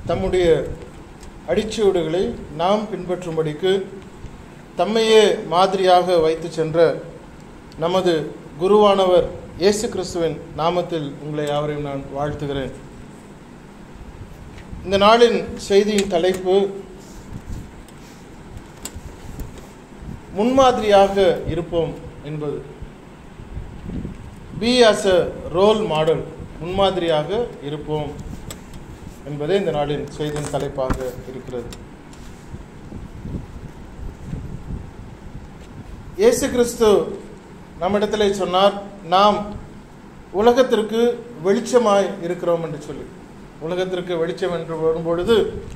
தம்முடைய அடிச்சுவடுகளை நாம் பின்பற்றும்படிக்கு தம்மையே மாதிரியாக வைத்து சென்ற நமது குருவானவர் இயேசு கிறிஸ்துவின் நாமத்தில் உங்களை யாவரையும் நான் வாழ்த்துகிறேன் இந்த நாளின் செய்தியின் தலைப்பு முன்மாதிரியாக இருப்போம் என்பது be as a role model முன்மாதிரியாக இருப்போம் என்பதே இந்த நாளின் செய்தியின் தலைப்பாக இருக்கிறது இயேசு கிறிஸ்து நம்மிடத்திலே சொன்னார் நாம் உலகத்திற்கு வெளிச்சமாய் இருக்கிறோம் என்று சொல்லி உலகத்திற்கு வெளிச்சம் என்று வரும்பொழுது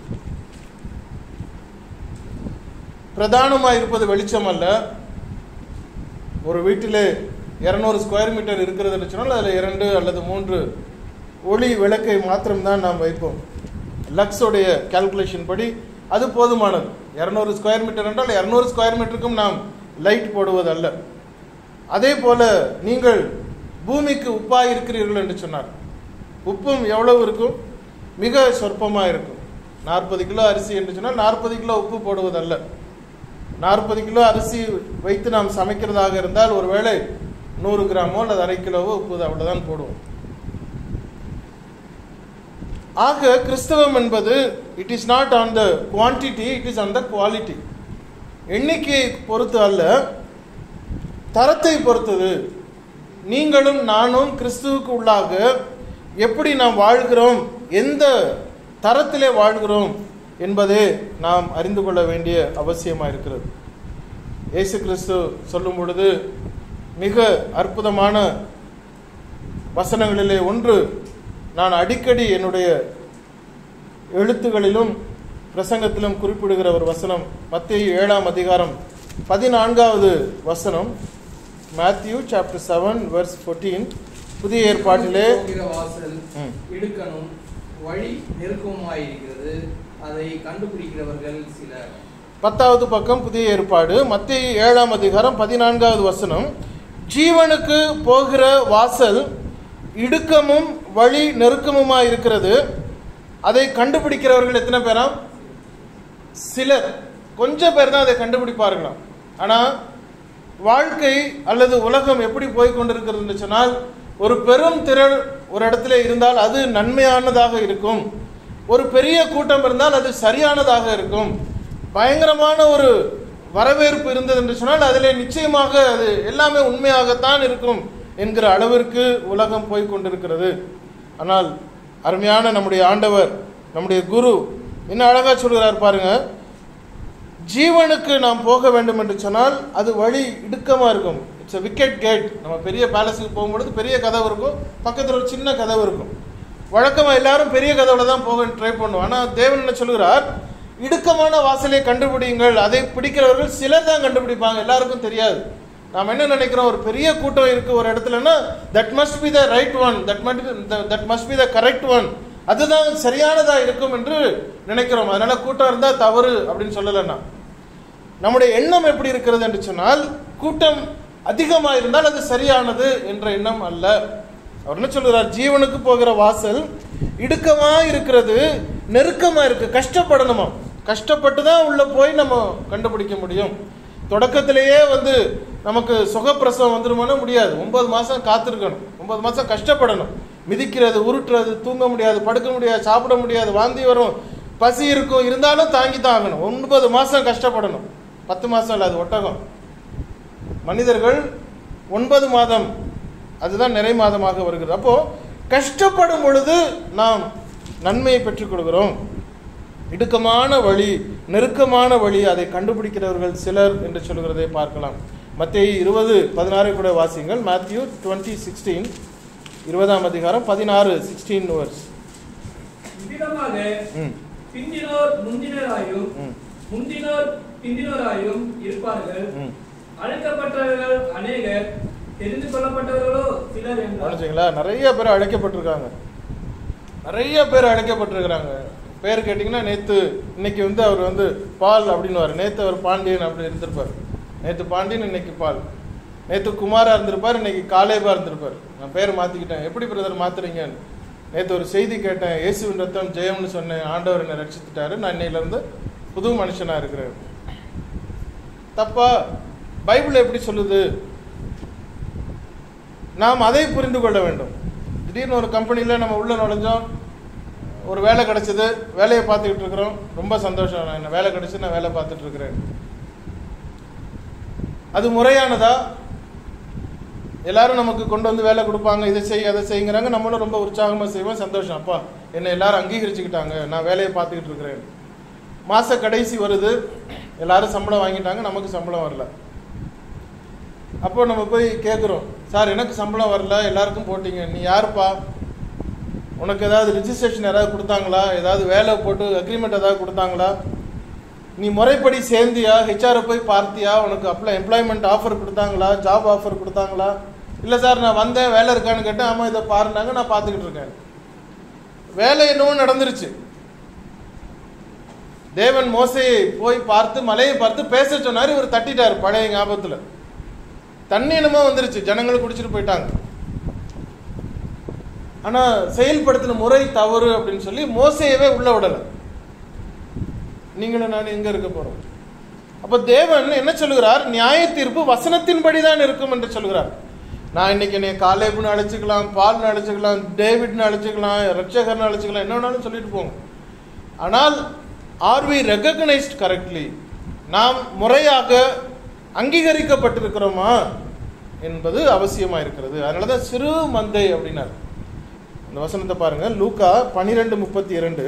பிரதானமாக இருப்பது வெளிச்சம் அல்ல ஒரு வீட்டிலே இரநூறு ஸ்கொயர் மீட்டர் இருக்கிறது என்று சொன்னால் அதில் இரண்டு அல்லது மூன்று ஒளி விளக்கை மாத்திரம்தான் நாம் வைப்போம் லக்ஸோடைய கால்குலேஷன் படி அது போதுமானது இரநூறு ஸ்கொயர் மீட்டர் என்றால் இரநூறு ஸ்கொயர் மீட்டருக்கும் நாம் லைட் போடுவதல்ல அதே போல நீங்கள் பூமிக்கு உப்பாக இருக்கிறீர்கள் என்று சொன்னார் உப்பும் எவ்வளவு இருக்கும் மிக சொற்பமாக இருக்கும் நாற்பது கிலோ அரிசி என்று சொன்னால் நாற்பது கிலோ உப்பு போடுவதல்ல நாற்பது கிலோ அரிசி வைத்து நாம் சமைக்கிறதாக இருந்தால் ஒருவேளை நூறு கிராமோ அல்லது அரை கிலோவோ உப்பு அவ்வளோதான் போடுவோம் ஆக கிறிஸ்தவம் என்பது it is not on the quantity it is on the quality எண்ணிக்கையை பொறுத்து அல்ல தரத்தை பொறுத்தது நீங்களும் நானும் கிறிஸ்துவுக்கு உள்ளாக எப்படி நாம் வாழ்கிறோம் எந்த தரத்திலே வாழ்கிறோம் என்பதே நாம் அறிந்து கொள்ள வேண்டிய அவசியமாக இருக்கிறது இயேசு கிறிஸ்து சொல்லும் பொழுது மிக அற்புதமான வசனங்களிலே ஒன்று நான் அடிக்கடி என்னுடைய எழுத்துகளிலும் பிரசங்கத்திலும் குறிப்பிடுகிற ஒரு வசனம் மத்திய ஏழாம் அதிகாரம் பதினான்காவது வசனம் Matthew chapter seven verse fourteen புதிய ஏற்பாட்டிலே போகிற வாசல் ம். இடுக்கணும் வழி நெருக்கமாயிருக்கிறது அதை கண்டுபிடிக்கிறவர்கள் சிலர் பத்தாவது பக்கம் புதிய ஏற்பாடு மத்திய ஏழாம் அதிகாரம் பதினான்காவது வசனம் ஜீவனுக்கு போகிற வாசல் இடுக்கமும் வழி நெருக்கமுமாய் இருக்கிறது அதை கண்டுபிடிக்கிறவர்கள் எத்தனை பேராம் சிலர் கொஞ்சம் பேர் தான் அதை கண்டுபிடிப்பார்களாம் ஆனால் வாழ்க்கை அல்லது உலகம் எப்படி போய் கொண்டிருக்கிறது சொன்னால் ஒரு பெரும் திரள் ஒரு இடத்துல இருந்தால் அது நன்மையானதாக இருக்கும் ஒரு பெரிய கூட்டம் இருந்தால் அது சரியானதாக இருக்கும் பயங்கரமான ஒரு வரவேற்பு இருந்தது என்று சொன்னால் அதில் நிச்சயமாக அது எல்லாமே உண்மையாகத்தான் இருக்கும் என்கிற அளவிற்கு உலகம் போய் கொண்டிருக்கிறது ஆனால் அருமையான நம்முடைய ஆண்டவர் நம்முடைய குரு என்ன அழகா சொல்கிறார் பாருங்க ஜீவனுக்கு நாம் போக வேண்டும் என்று சொன்னால் அது வழி இடுக்கமாக இருக்கும் இட்ஸ் a விக்கெட் கேட் நம்ம பெரிய பேலஸுக்கு போகும்பொழுது பெரிய கதவு இருக்கும் பக்கத்தில் ஒரு சின்ன கதவு இருக்கும் வழக்கமாக எல்லாரும் பெரிய கதவுல தான் போக ட்ரை பண்ணுவோம் ஆனால் தேவன் என்ன சொல்கிறார் இடுக்கமான வாசலை கண்டுபிடிங்கள் அதை பிடிக்கிறவர்கள் சிலர் தான் கண்டுபிடிப்பாங்க எல்லாருக்கும் தெரியாது நாம் என்ன நினைக்கிறோம் ஒரு பெரிய கூட்டம் இருக்கு ஒரு இடத்துலன்னா that must be the right one that must that must be the correct one அதுதான் சரியானதா இருக்கும் என்று நினைக்கிறோம் அதனால கூட்டம் இருந்தால் தவறு அப்படின்னு சொல்லலைன்னா நம்முடைய எண்ணம் எப்படி இருக்கிறது என்று சொன்னால் கூட்டம் அதிகமாக இருந்தால் அது சரியானது என்ற எண்ணம் அல்ல அவர் என்ன சொல்கிறார் ஜீவனுக்கு போகிற வாசல் இடுக்கமா இருக்கிறது நெருக்கமா இருக்கு கஷ்டப்படணுமா கஷ்டப்பட்டு தான் உள்ள போய் நம்ம கண்டுபிடிக்க முடியும் தொடக்கத்திலேயே வந்து நமக்கு சுகப்பிரசவம் வந்துருமானா முடியாது ஒன்பது மாசம் காத்திருக்கணும் ஒன்பது மாசம் கஷ்டப்படணும் மிதிக்கிறது உருட்டுறது தூங்க முடியாது படுக்க முடியாது சாப்பிட முடியாது வாந்தி வரும் பசி இருக்கும் இருந்தாலும் தாங்கி தான் ஆகணும் ஒன்பது மாசம் கஷ்டப்படணும் பத்து மாசம் இல்லை அது ஒட்டகம் மனிதர்கள் ஒன்பது மாதம் அதுதான் நிறை மாதமாக வருகிறது அப்போ கஷ்டப்படும் பொழுது நாம் நன்மையை பெற்றுக் கொள்கிறோம் இடுக்கமான வழி நெருக்கமான வழி அதை கண்டுபிடிக்கிறவர்கள் சிலர் என்று சொல்கிறதை பார்க்கலாம் மத்திய இருபது பதினாறு கூட வாசிங்கள் மேத்யூ டுவெண்ட்டி சிக்ஸ்டீன் இருபதாம் அதிகாரம் பதினாறு சிக்ஸ்டீன் வர்ஸ் இவ்விதமாக ம் பிந்தினோர் முந்தினராயும் ம் முந்தினோர் பிந்தினோராயும் இருப்பார்கள் ம் அழைக்கப்பட்டவர்கள் அநேகர் தெரிந்து கொள்ளப்பட்டவர்களோ சிலர் என்றார் கவனிச்சிங்களா நிறைய பேர் அழைக்கப்பட்டிருக்காங்க நிறைய பேர் அழைக்கப்பட்டிருக்கிறாங்க பேர் கேட்டிங்கன்னா நேற்று இன்னைக்கு வந்து அவர் வந்து பால் அப்படின்னு நேற்று அவர் பாண்டியன் அப்படி இருந்திருப்பார் நேற்று பாண்டியன் இன்னைக்கு பால் நேற்று குமாரா இருந்திருப்பார் இன்னைக்கு காலேபா இருந்திருப்பார் நான் பேர் மாற்றிக்கிட்டேன் எப்படி பிரதர் மாத்துறீங்கன்னு நேற்று ஒரு செய்தி கேட்டேன் இயேசுவின் ரத்தம் ஜெயம்னு சொன்னேன் ஆண்டவர் என்னை ரட்சித்துட்டாரு நான் இன்னையிலேருந்து புது மனுஷனாக இருக்கிறேன் தப்பா பைபிள் எப்படி சொல்லுது நாம் அதை புரிந்து கொள்ள வேண்டும் திடீர்னு ஒரு கம்பெனியில் நம்ம உள்ள நுழைஞ்சோம் ஒரு வேலை கிடைச்சது வேலையை பார்த்துக்கிட்டு இருக்கிறோம் ரொம்ப சந்தோஷம் நான் என்ன வேலை கிடைச்சு நான் வேலை பார்த்துட்டு இருக்கிறேன் அது முறையானதா எல்லாரும் நமக்கு கொண்டு வந்து வேலை கொடுப்பாங்க இதை செய் அதை செய்யுங்கிறாங்க நம்மளும் ரொம்ப உற்சாகமாக செய்வோம் சந்தோஷம் அப்பா என்னை எல்லாரும் அங்கீகரிச்சுக்கிட்டாங்க நான் வேலையை பார்த்துக்கிட்டு இருக்கிறேன் மாத கடைசி வருது எல்லாரும் சம்பளம் வாங்கிட்டாங்க நமக்கு சம்பளம் வரல அப்போ நம்ம போய் கேட்குறோம் சார் எனக்கு சம்பளம் வரல எல்லாருக்கும் போட்டீங்க நீ யாருப்பா உனக்கு ஏதாவது ரிஜிஸ்ட்ரேஷன் ஏதாவது கொடுத்தாங்களா ஏதாவது வேலை போட்டு அக்ரிமெண்ட் ஏதாவது கொடுத்தாங்களா நீ முறைப்படி சேர்ந்தியா ஹெச்ஆரை போய் பார்த்தியா உனக்கு அப்ளை எம்ப்ளாய்மெண்ட் ஆஃபர் கொடுத்தாங்களா ஜாப் ஆஃபர் கொடுத்தாங்களா இல்லை சார் நான் வந்தேன் வேலை இருக்கான்னு கேட்டேன் ஆமாம் இதை பாருனாங்க நான் பார்த்துக்கிட்டு இருக்கேன் வேலை என்னவோ நடந்துருச்சு தேவன் மோசையை போய் பார்த்து மலையை பார்த்து பேச சொன்னார் இவர் தட்டிட்டார் பழைய ஞாபகத்தில் தண்ணி என்னமோ வந்துருச்சு ஜனங்கள் குடிச்சிட்டு போயிட்டாங்க ஆனா செயல்படுத்தின முறை தவறு அப்படின்னு சொல்லி மோசையவே உள்ள விடல நீங்களும் நான் எங்க இருக்க போறோம் அப்ப தேவன் என்ன சொல்லுகிறார் நியாய தீர்ப்பு வசனத்தின்படி தான் இருக்கும் என்று சொல்கிறார் நான் இன்னைக்கு என்னை காலேப்னு அழைச்சிக்கலாம் பால்னு அழைச்சிக்கலாம் டேவிட்னு அழைச்சிக்கலாம் ரட்சகர்னு அழைச்சிக்கலாம் என்ன வேணாலும் சொல்லிட்டு போங்க ஆனால் ஆர் வி ரெகக்னைஸ்ட் கரெக்ட்லி நாம் முறையாக அங்கீகரிக்கப்பட்டிருக்கிறோமா என்பது அவசியமா இருக்கிறது அதனால தான் சிறு மந்தை அப்படின்னார் இந்த வசனத்தை பாருங்க லூக்கா பனிரெண்டு முப்பத்தி இரண்டு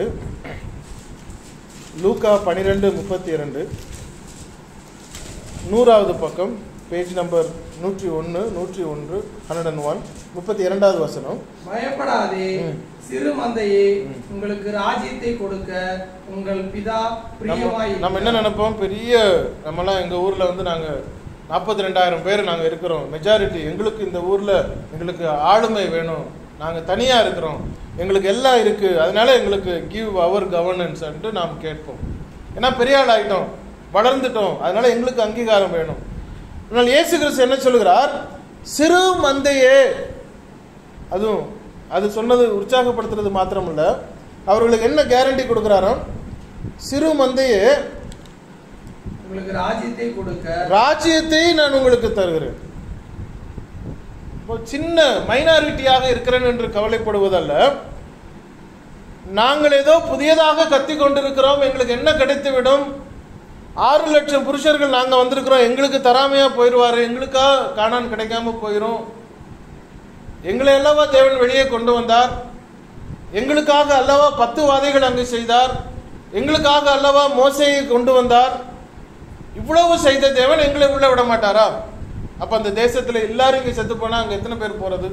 லூக்கா பனிரெண்டு முப்பத்தி இரண்டு நூறாவது பக்கம் பேஜ் நம்பர் நூற்றி ஒன்று நூற்றி ஒன்று ஹண்ட்ரட் அண்ட் ஒன் முப்பத்தி இரண்டாவது வசனம் பயப்படாதே ம். சிறு மந்தையே ம். உங்களுக்கு ராஜ்யத்தை கொடுக்க உங்கள் பிதா நம்ம பிரியமாய் நம்ம என்ன நினைப்போம் பெரிய நம்மலாம் எங்கள் ஊரில் வந்து நாங்கள் நாற்பத்தி ரெண்டாயிரம் பேர் நாங்கள் இருக்கிறோம் மெஜாரிட்டி எங்களுக்கு இந்த ஊரில் எங்களுக்கு ஆளுமை வேணும் நாங்கள் தனியாக இருக்கிறோம் எங்களுக்கு எல்லாம் இருக்குது அதனால எங்களுக்கு கிவ் அவர் கவர்னன்ஸ் நாம் கேட்போம் ஏன்னா பெரிய ஆள் ஆகிட்டோம் வளர்ந்துட்டோம் அதனால எங்களுக்கு அங்கீகாரம் வேணும் ஆனால் இயேசு கிறிஸ்து என்ன சொல்லுகிறார் சிறு மந்தையே அதுவும் அது சொன்னது உற்சாகப்படுத்துறது மாத்திரமல்ல அவர்களுக்கு என்ன கேரண்டி கொடுக்குறாராம் சிறு மந்தையே உங்களுக்கு ராஜ்யத்தை கொடுக்க ராஜ்யத்தை நான் உங்களுக்கு தருகிறேன் இப்போ சின்ன மைனாரிட்டியாக இருக்கிறேன் என்று கவலைப்படுவதல்ல நாங்கள் ஏதோ புதியதாக கத்திக் கொண்டிருக்கிறோம் எங்களுக்கு என்ன கிடைத்து விடும் ஆறு லட்சம் புருஷர்கள் நாங்க வந்திருக்கிறோம் எங்களுக்கு தராமையா போயிடுவாரு எங்களுக்கா காணான் கிடைக்காம போயிரும் எங்களை அல்லவா தேவன் வெளியே கொண்டு வந்தார் எங்களுக்காக அல்லவா பத்து வாதைகள் அங்கு செய்தார் எங்களுக்காக அல்லவா மோசையை கொண்டு வந்தார் இவ்வளவு செய்த தேவன் எங்களை உள்ள விட மாட்டாரா அப்ப அந்த தேசத்துல எல்லாரும் இங்க செத்து போனா அங்க எத்தனை பேர் போறது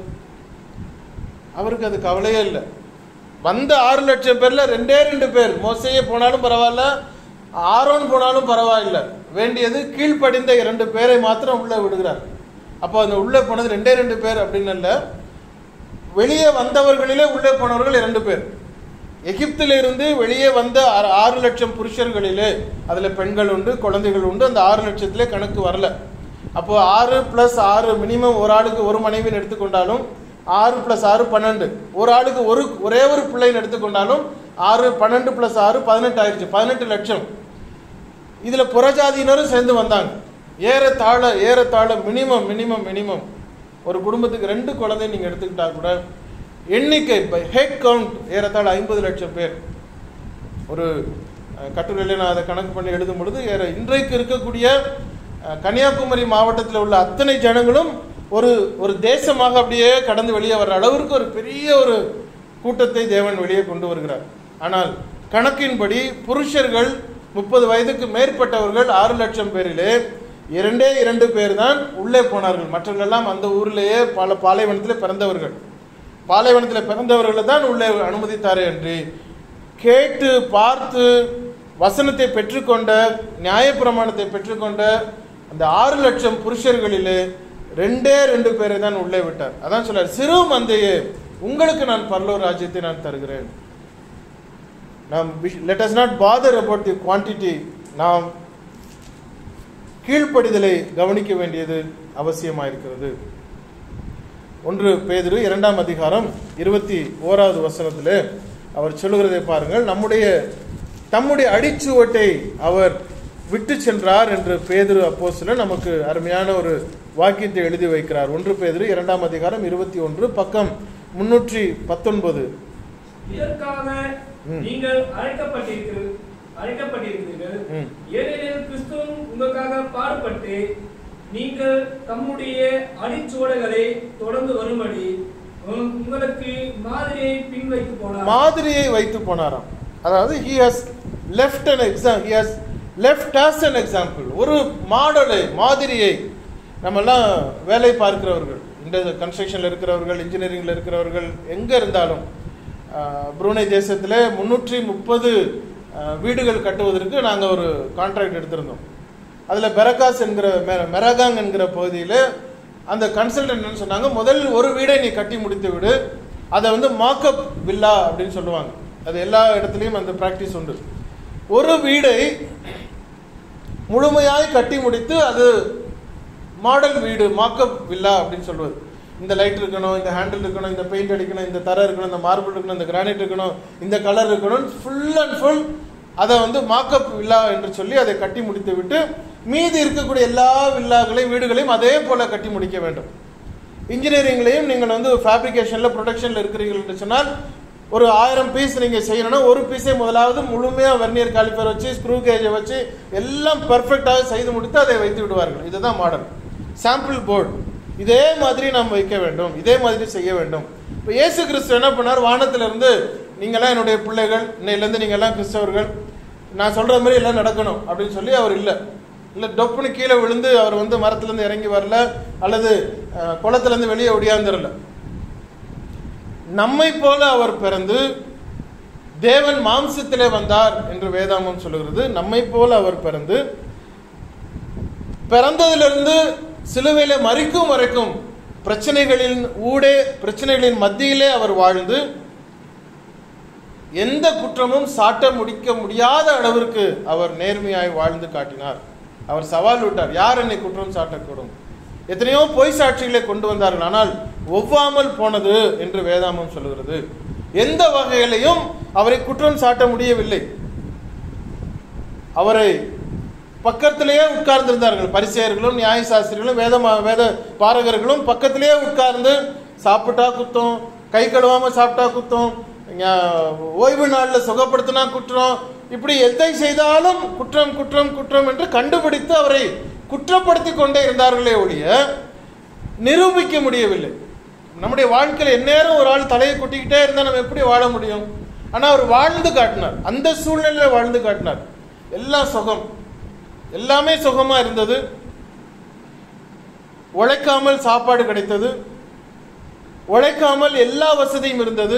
அவருக்கு அது கவலையே இல்லை வந்த ஆறு லட்சம் பேர்ல ரெண்டே ரெண்டு பேர் மோசையே போனாலும் பரவாயில்ல ஆரோன் போனாலும் பரவாயில்ல வேண்டியது கீழ்ப்படிந்த இரண்டு பேரை மாத்திரம் உள்ள விடுகிறார் அப்போ அந்த உள்ளே போனது ரெண்டே ரெண்டு பேர் அப்படின்னு இல்ல வெளியே வந்தவர்களிலே உள்ளே போனவர்கள் இரண்டு பேர் எகிப்திலிருந்து வெளியே வந்த ஆறு- ஆறு லட்சம் புருஷர்களிலே அதுல பெண்கள் உண்டு குழந்தைகள் உண்டு அந்த ஆறு லட்சத்திலே கணக்கு வரல அப்போ ஆறு பிளஸ் ஆறு மினிமம் ஒரு ஆளுக்கு ஒரு மனைவின்னு எடுத்துக்கொண்டாலும் ஆறு பிளஸ் ஆறு பன்னெண்டு ஒரு ஆளுக்கு ஒரு ஒரே ஒரு பிள்ளைன்னு எடுத்துக்கொண்டாலும் ஆறு பன்னெண்டு பிளஸ் ஆறு பதினெட்டு ஆயிடுச்சு பதினெட்டு லட்சம் இதுல புறஜாதியினரும் சேர்ந்து வந்தாங்க ஏறத்தாழ ஏறத்தாழ மினிமம் மினிமம் மினிமம் ஒரு குடும்பத்துக்கு ரெண்டு குழந்தை நீங்க எடுத்துக்கிட்டா கூட எண்ணிக்கை பை ஹெட் கவுண்ட் ஏறத்தாழ ஐம்பது லட்சம் பேர் ஒரு அஹ், கட்டுரையில நான் அதை கணக்கு பண்ணி எழுதும் பொழுது ஏற இன்றைக்கு இருக்கக்கூடிய அஹ், கன்னியாகுமரி மாவட்டத்தில் உள்ள அத்தனை ஜனங்களும் ஒரு ஒரு தேசமாக அப்படியே கடந்து வெளியே வர்ற அளவிற்கு ஒரு பெரிய ஒரு கூட்டத்தை தேவன் வெளியே கொண்டு வருகிறார் ஆனால் கணக்கின்படி புருஷர்கள் முப்பது வயதுக்கு மேற்பட்டவர்கள் ஆறு லட்சம் பேரிலே இரண்டே இரண்டு பேர் தான் உள்ளே போனார்கள் மற்றவர்களெல்லாம் அந்த ஊரிலேயே பல பாலைவனத்தில் பிறந்தவர்கள் பாலைவனத்தில் பிறந்தவர்களை தான் உள்ளே அனுமதித்தாரே என்று கேட்டு பார்த்து வசனத்தை பெற்றுக்கொண்ட நியாயப்பிரமாணத்தை பெற்றுக்கொண்ட அந்த ஆறு லட்சம் புருஷர்களிலே ரெண்டே ரெண்டு பேரை தான் உள்ளே விட்டார் அதான் சொல்றார் சிறு மந்தையே உங்களுக்கு நான் பரலோ ராஜ்யத்தை நான் தருகிறேன் நாம் let us not bother about the quantity நாம் கீழ்ப்படிதலை கவனிக்க வேண்டியது அவசியமாயிருக்கிறது ஒன்று பேதுரு இரண்டாம் அதிகாரம் இருபத்தி ஓராவது வசனத்திலே அவர் சொல்லுகிறதை பாருங்கள் நம்முடைய தம்முடைய அடிச்சுவட்டை அவர் விட்டு சென்றார் என்று பேதுரு அப்போஸ்தலன் நமக்கு அருமையான ஒரு வாக்கியத்தை எழுதி வைக்கிறார் ஒன்று பேதுரு இரண்டாம் அதிகாரம் இருபத்தி ஒன்று பக்கம் முன்னூற்றி பத்தொன்பது இதற்காக ம். நீங்கள் அழைக்கப்பட்டிருக்கிறது அழைக்கப்பட்டிருக்கிறீர்கள் ம். ஏனெனில் கிறிஸ்துவும் உங்களுக்காக பாடுபட்டு நீங்கள் தம்முடைய அடிச்சுவடுகளை தொடர்ந்து வரும்படி உங்- உங்களுக்கு மாதிரியை பின்வைத்து போனார் மாதிரியை வைத்து போனாராம் அதாவது he has left an exam he has left us an example ஒரு மாடலை மாதிரியை நம்மெல்லாம் வேலை பார்க்கிறவர்கள் இந்த கன்ஸ்ட்ரக்ஷனில் இருக்கிறவர்கள் இன்ஜினியரிங்கில் இருக்கிறவர்கள் எங்கே இருந்தாலும் ஆஹ், புரூனை தேசத்தில் முந்நூற்றி முப்பது வீடுகள் கட்டுவதற்கு நாங்கள் ஒரு கான்ட்ராக்ட் எடுத்திருந்தோம் அதில் பெரகாஸ் என்கிற மெ- மெரகாங் என்கிற பகுதியில் அந்த கன்சல்டன்ட் என்ன சொன்னாங்க முதல் ஒரு வீடை நீ கட்டி முடித்து விடு அதை வந்து மாக்கப் வில்லா அப்படின்னு சொல்லுவாங்க அது எல்லா இடத்துலையும் அந்த ப்ராக்டிஸ் உண்டு ஒரு வீடை முழுமையாய் கட்டி முடித்து அது மாடல் வீடு மாக்கப் வில்லா அப்படின்னு சொல்லுவது இந்த லைட் இருக்கணும் இந்த ஹேண்டில் இருக்கணும் இந்த பெயிண்ட் அடிக்கணும் இந்த தரை இருக்கணும் இந்த மார்பிள் இருக்கணும் இந்த கிரானைட் இருக்கணும் இந்த கலர் இருக்கணும் ஃபுல் அண்ட் ஃபுல் அதை வந்து மாக்கப் வில்லா என்று சொல்லி அதை கட்டி முடித்து விட்டு மீதி இருக்கக்கூடிய எல்லா வில்லாக்களையும் வீடுகளையும் அதே போல கட்டி முடிக்க வேண்டும் இன்ஜினியரிங்லையும் நீங்கள் வந்து ஃபேப்ரிகேஷனில் ப்ரொடக்ஷனில் இருக்கிறீர்கள் என்று சொன்னால் ஒரு ஆயிரம் பீஸ் நீங்கள் செய்யணும்னா ஒரு பீஸை முதலாவது முழுமையாக வெர்னியர் காலிப்பர் வச்சு ஸ்க்ரூ கேஜை வச்சு எல்லாம் பெர்ஃபெக்டாக செய்து முடித்து அதை வைத்து விடுவார்கள் இதுதான் மாடல் சாம்பிள் போர்டு இதே மாதிரி நாம் வைக்க வேண்டும் இதே மாதிரி செய்ய வேண்டும் இப்போ இயேசு கிறிஸ்து என்ன பண்ணார் வானத்திலிருந்து நீங்களாம் என்னுடைய பிள்ளைகள் இன்னையிலேருந்து நீங்கள் எல்லாம் கிறிஸ்தவர்கள் நான் சொல்கிற மாதிரி எல்லாம் நடக்கணும் அப்படின்னு சொல்லி அவர் இல்லை இல்லை டொப்புன்னு கீழே விழுந்து அவர் வந்து மரத்துலேருந்து இறங்கி வரல அல்லது அஹ், குளத்துலேருந்து வெளியே ஒடியாந்துரல நம்மை போல அவர் பிறந்து தேவன் மாம்சத்திலே வந்தார் என்று வேதாமம் சொல்லுகிறது நம்மை போல அவர் பிறந்து பிறந்ததிலிருந்து சிலுவையில மறிக்கும் வரைக்கும் பிரச்சனைகளின் ஊடே பிரச்சனைகளின் மத்தியிலே அவர் வாழ்ந்து எந்த குற்றமும் சாட்ட முடிக்க முடியாத அளவிற்கு அவர் நேர்மையாய் வாழ்ந்து காட்டினார் அவர் சவால் விட்டார் யார் என்னை குற்றம் சாட்டக்கூடும் எத்தனையோ பொய் சாட்சிகளை கொண்டு வந்தார்கள் ஆனால் ஒவ்வாமல் போனது என்று வேதாமம் சொல்லுகிறது எந்த வகையிலையும் அவரை குற்றம் சாட்ட முடியவில்லை அவரை பக்கத்திலேயே உட்கார்ந்திருந்தார்கள் பரிசெயர்களும் நியாயசாஸ்திரிகளும் வேத வேத பாரகர்களும் பக்கத்திலேயே உட்கார்ந்து சாப்பிட்டா குத்தம் கை கழுவாம சாப்பிட்டா குத்தம் ஞா- ஓய்வு நாளில் சுகப்படுத்தினா குற்றம் இப்படி எதை செய்தாலும் குற்றம் குற்றம் குற்றம் என்று கண்டுபிடித்து அவரை குற்றப்படுத்தி கொண்டே இருந்தார்களே ஒழிய நிரூபிக்க முடியவில்லை நம்முடைய வாழ்க்கையில் எந்நேரம் ஒரு ஆள் தலையை கொட்டிக்கிட்டே இருந்தால் நம்ம எப்படி வாழ முடியும் ஆனால் அவர் வாழ்ந்து காட்டினார் அந்த சூழ்நிலையில் வாழ்ந்து காட்டினார் எல்லாம் சுகம் எல்லாமே சுகமா இருந்தது உழைக்காமல் சாப்பாடு கிடைத்தது உழைக்காமல் எல்லா வசதியும் இருந்தது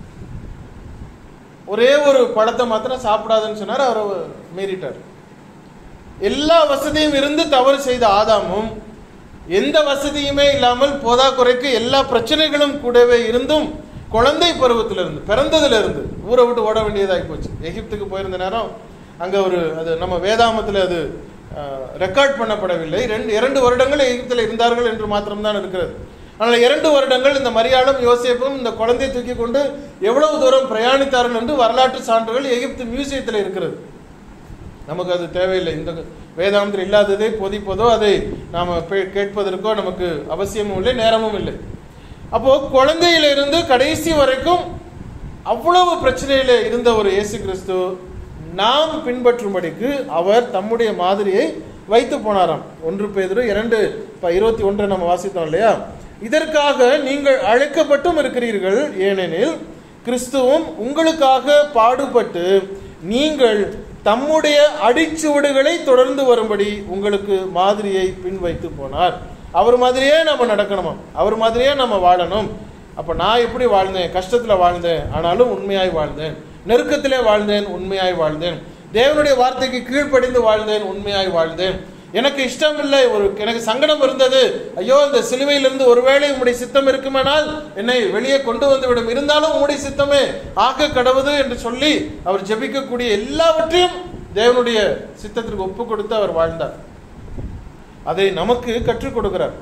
ஒரே ஒரு பழத்தை மாத்திரம் சாப்பிடாதுன்னு சொன்னார் அவர் மீறிட்டார் எல்லா வசதியும் இருந்து தவறு செய்த ஆதாமும் எந்த வசதியுமே இல்லாமல் போதாக்குறைக்கு எல்லா பிரச்சனைகளும் கூடவே இருந்தும் குழந்தை பருவத்திலிருந்து பிறந்ததிலிருந்து ஊரை விட்டு ஓட வேண்டியதாகி போச்சு எகிப்துக்கு போயிருந்த நேரம் அங்கே ஒரு அது நம்ம வேதாமத்தில் அது ரெக்கார்ட் பண்ணப்படவில்லை ரெண்டு இரண்டு வருடங்கள் எகிப்தில் இருந்தார்கள் என்று மாத்திரம்தான் இருக்கிறது ஆனால் இரண்டு வருடங்கள் இந்த மரியாளும் யோசேப்பும் இந்த குழந்தையை தூக்கி கொண்டு எவ்வளவு தூரம் பிரயாணித்தார்கள் என்று வரலாற்று சான்றுகள் எகிப்து மியூசியத்தில் இருக்கிறது நமக்கு அது தேவையில்லை இந்த வேதாந்தத்தில் இல்லாததை போதிப்பதோ அதை நாம் கேட்பதற்கோ நமக்கு அவசியமும் இல்லை நேரமும் இல்லை அப்போ குழந்தையிலிருந்து கடைசி வரைக்கும் அவ்வளவு பிரச்சனையில இருந்த ஒரு இயேசு கிறிஸ்து நாம் பின்பற்றும்படிக்கு அவர் தம்முடைய மாதிரியை வைத்து போனாராம் ஒன்று பேதுரு இரண்டு ப- இருபத்தி ஒன்றை நம்ம வாசித்தோம் இல்லையா இதற்காக நீங்கள் அழைக்கப்பட்டும் இருக்கிறீர்கள் ஏனெனில் கிறிஸ்துவும் உங்களுக்காக பாடுபட்டு நீங்கள் தம்முடைய அடிச்சுவடுகளை தொடர்ந்து வரும்படி உங்களுக்கு மாதிரியை பின் வைத்து போனார் அவர் மாதிரியே நம்ம நடக்கணுமா அவர் மாதிரியே நம்ம வாழணும் அப்ப நான் எப்படி வாழ்ந்தேன் கஷ்டத்துல வாழ்ந்தேன் ஆனாலும் உண்மையாய் வாழ்ந்தேன் நெருக்கத்திலே வாழ்ந்தேன் உண்மையாய் வாழ்ந்தேன் தேவனுடைய வார்த்தைக்கு கீழ்ப்படிந்து வாழ்ந்தேன் உண்மையாய் வாழ்ந்தேன் எனக்கு இஷ்டம் இல்லை ஒரு எனக்கு சங்கடம் இருந்தது ஐயோ இந்த சிலுவையிலிருந்து ஒருவேளை உம்முடைய சித்தம் இருக்குமானால் என்னை வெளியே கொண்டு வந்து விடும் இருந்தாலும் உம்முடைய சித்தமே ஆக்க கடவுது என்று சொல்லி அவர் ஜெபிக்கக்கூடிய எல்லாவற்றையும் தேவனுடைய சித்தத்திற்கு ஒப்பு கொடுத்து அவர் வாழ்ந்தார் அதை நமக்கு கற்றுக் கொடுக்கிறார்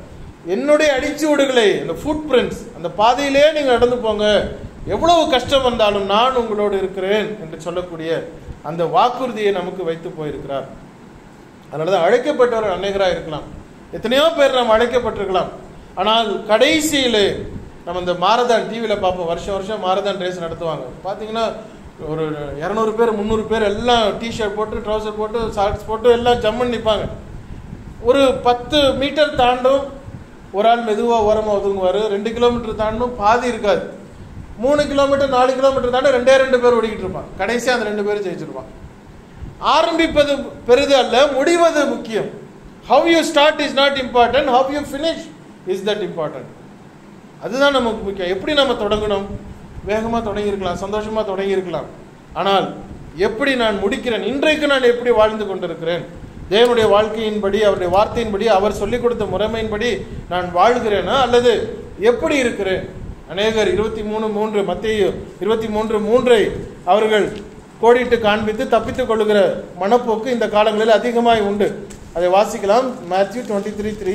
என்னுடைய அடிச்சுவடுகளை அந்த ஃபுட் பிரிண்ட்ஸ் அந்த பாதையிலே நீங்கள் நடந்து போங்க எவ்வளவு கஷ்டம் வந்தாலும் நான் உங்களோடு இருக்கிறேன் என்று சொல்லக்கூடிய அந்த வாக்குறுதியை நமக்கு வைத்து போயிருக்கிறார் அதனால தான் அழைக்கப்பட்டவர் அநேகராக இருக்கலாம் எத்தனையோ பேர் நாம் அழைக்கப்பட்டிருக்கலாம் ஆனால் கடைசியில் நம்ம இந்த மாரதான் டிவியில் பார்ப்போம் வருஷம் வருஷம் மாரதான் ரேஸ் நடத்துவாங்க பார்த்தீங்கன்னா ஒரு இரநூறு பேர் முந்நூறு பேர் எல்லாம் டிஷர்ட் போட்டு ட்ரௌசர் போட்டு ஷார்ட்ஸ் போட்டு எல்லாம் ஜம்முன்னு நிற்பாங்க ஒரு பத்து மீட்டர் தாண்டும் ஒரு ஆள் மெதுவாக ஓரமாக ஒதுங்குவார் ரெண்டு கிலோமீட்டர் தாண்டும் பாதி இருக்காது மூணு கிலோமீட்டர் நாலு கிலோமீட்டர் தாண்ட ரெண்டே ரெண்டு பேர் ஓடிக்கிட்டு இருப்பான் கடைசியாக அந்த ரெண்டு பேரும் ஜெயிச்சிருப்பான் ஆரம்பிப்பது பெரிது அல்ல முடிவது முக்கியம் how you start is not important how you finish is that important அதுதான் நமக்கு முக்கியம் எப்படி நம்ம தொடங்கணும் வேகமாக தொடங்கியிருக்கலாம் சந்தோஷமாக தொடங்கியிருக்கலாம் ஆனால் எப்படி நான் முடிக்கிறேன் இன்றைக்கு நான் எப்படி வாழ்ந்து கொண்டிருக்கிறேன் தேவனுடைய வாழ்க்கையின்படி அவருடைய வார்த்தையின்படி அவர் சொல்லிக் கொடுத்த முறைமையின்படி நான் வாழ்கிறேனா அல்லது எப்படி இருக்கிறேன் அநேகர் இருபத்தி மூணு மூன்று மத்திய இருபத்தி மூன்று மூன்றை அவர்கள் கோடிட்டு காண்பித்து தப்பித்துக் கொள்ளுகிற மனப்போக்கு இந்த காலங்களில் அதிகமாய் உண்டு அதை வாசிக்கலாம் மேத்யூ டுவெண்ட்டி த்ரீ த்ரீ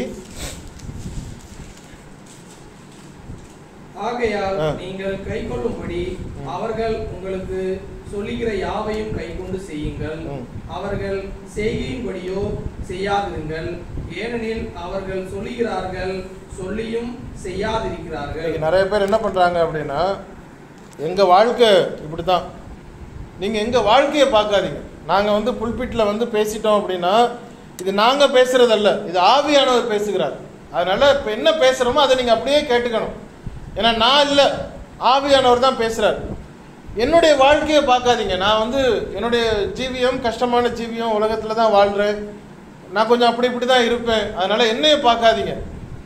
ஆகையால் ஆ. நீங்கள் கைக்கொள்ளும்படி அவர்கள் உங்களுக்கு சொல்லுகிற யாவையும் கைக்கொண்டு செய்யுங்கள் ம். அவர்கள் செய்கையின்படியோ செய்யாதிருங்கள் ஏனெனில் அவர்கள் சொல்லுகிறார்கள் சொல்லியும் செய்யாதிருக்கிறார்கள் இன்னைக்கு நிறைய பேர் என்ன பண்றாங்க அப்படின்னா எங்க வாழ்க்கை இப்படிதான் நீங்க எங்க வாழ்க்கையை பார்க்காதீங்க நாங்க வந்து புல்பிட்ல வந்து பேசிட்டோம் அப்படின்னா இது நாங்க பேசுறதல்ல இது ஆவியானவர் பேசுகிறார் அதனால இப்ப என்ன பேசுறோமோ அதை நீங்க அப்படியே கேட்டுக்கணும் ஏன்னா நான் இல்லை ஆவியானவர் தான் பேசுறார் என்னுடைய வாழ்க்கையை பார்க்காதீங்க நான் வந்து என்னுடைய ஜீவியம் கஷ்டமான ஜீவியம் உலகத்துல தான் வாழ்றேன் நான் கொஞ்சம் அப்படி இப்படி தான் இருப்பேன் அதனால என்னைய பார்க்காதீங்க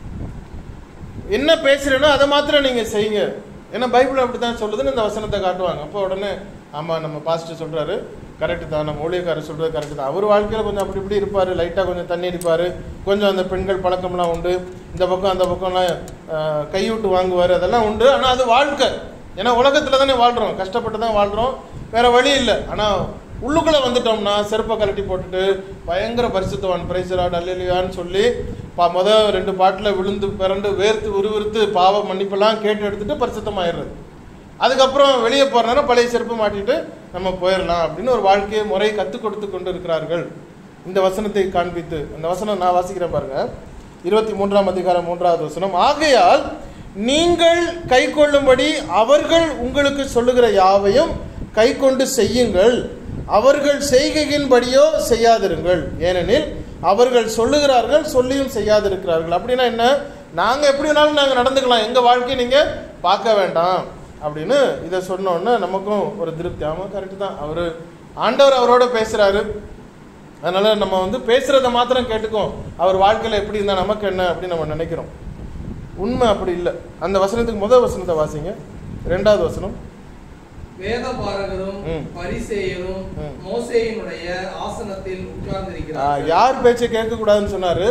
என்ன பேசுறேனோ அதை மாத்திரம் நீங்க செய்யுங்க ஏன்னா பைபிள் அப்படித்தான் சொல்லுதுன்னு இந்த வசனத்தை காட்டுவாங்க அப்போ உடனே ஆமா நம்ம பாஸ்டர் சொல்றாரு கரெக்டு தான் நம்ம ஊழியக்காரர் சொல்றது கரெக்டு தான் அவர் வாழ்க்கையில கொஞ்சம் அப்படி இப்படி இருப்பாரு லைட்டா கொஞ்சம் தண்ணி அடிப்பாரு கொஞ்சம் அந்த பெண்கள் பழக்கம்லாம் உண்டு இந்த பக்கம் அந்த பக்கம்லாம் ஆஹ், கைவிட்டு வாங்குவார் அதெல்லாம் உண்டு ஆனால் அது வாழ்க்கை ஏன்னா உலகத்துல தானே வாழ்றோம் கஷ்டப்பட்டு தான் வாழ்றோம் வேற வழி இல்லை ஆனால் உள்ளுக்குள்ள வந்துட்டோம்னா செருப்பை கழட்டி போட்டுட்டு பயங்கர பரிசுத்தவான் பிரைசராட் அல்லையான்னு சொல்லி பா முத ரெண்டு பாட்டில் விழுந்து பிறண்டு வேர்த்து உருவிருத்து பாவ மன்னிப்பெல்லாம் கேட்டு எடுத்துட்டு பரிசுத்தமாயிடுறது அதுக்கப்புறம் வெளியே போற நேரம் பழைய செருப்பு மாட்டிட்டு நம்ம போயிடலாம் அப்படின்னு ஒரு வாழ்க்கையை முறை கற்றுக் கொடுத்து கொண்டு இருக்கிறார்கள் இந்த வசனத்தை காண்பித்து அந்த வசனம் நான் வாசிக்கிறேன் பாருங்க இருபத்தி மூன்றாம் அதிகாரம் மூன்றாவது வசனம் ஆகையால் நீங்கள் கை கொள்ளும்படி அவர்கள் உங்களுக்கு சொல்லுகிற யாவையும் கை கொண்டு செய்யுங்கள் அவர்கள் செய்கையின்படியோ செய்யாதிருங்கள் ஏனெனில் அவர்கள் சொல்லுகிறார்கள் சொல்லியும் செய்யாதிருக்கிறார்கள் அப்படின்னா என்ன நாங்க எப்படி வேணாலும் நாங்க நடந்துக்கலாம் எங்க வாழ்க்கையை நீங்க பார்க்க வேண்டாம் அப்படின்னு இதை சொன்னோன்னே நமக்கும் ஒரு திருப்தி ஆமாம் கரெக்டு தான் அவரு ஆண்டவர் அவரோட பேசுறாரு அதனால நம்ம வந்து பேசுறத மாத்திரம் கேட்டுக்கோம் அவர் வாழ்க்கையில எப்படி இருந்தா நமக்கு என்ன அப்படின்னு நம்ம நினைக்கிறோம் உண்மை அப்படி இல்லை அந்த வசனத்துக்கு முதல் வசனத்தை வாசிங்க ரெண்டாவது வசனம் வேத பாரகரும் ம். பரிசேயரும் ம். மோசேயினுடைய ஆசனத்தில் ஆ, உட்கார்ந்திருக்கிறார்கள் யார் பேச்சை கேட்க கூடாதுன்னு சொன்னாரு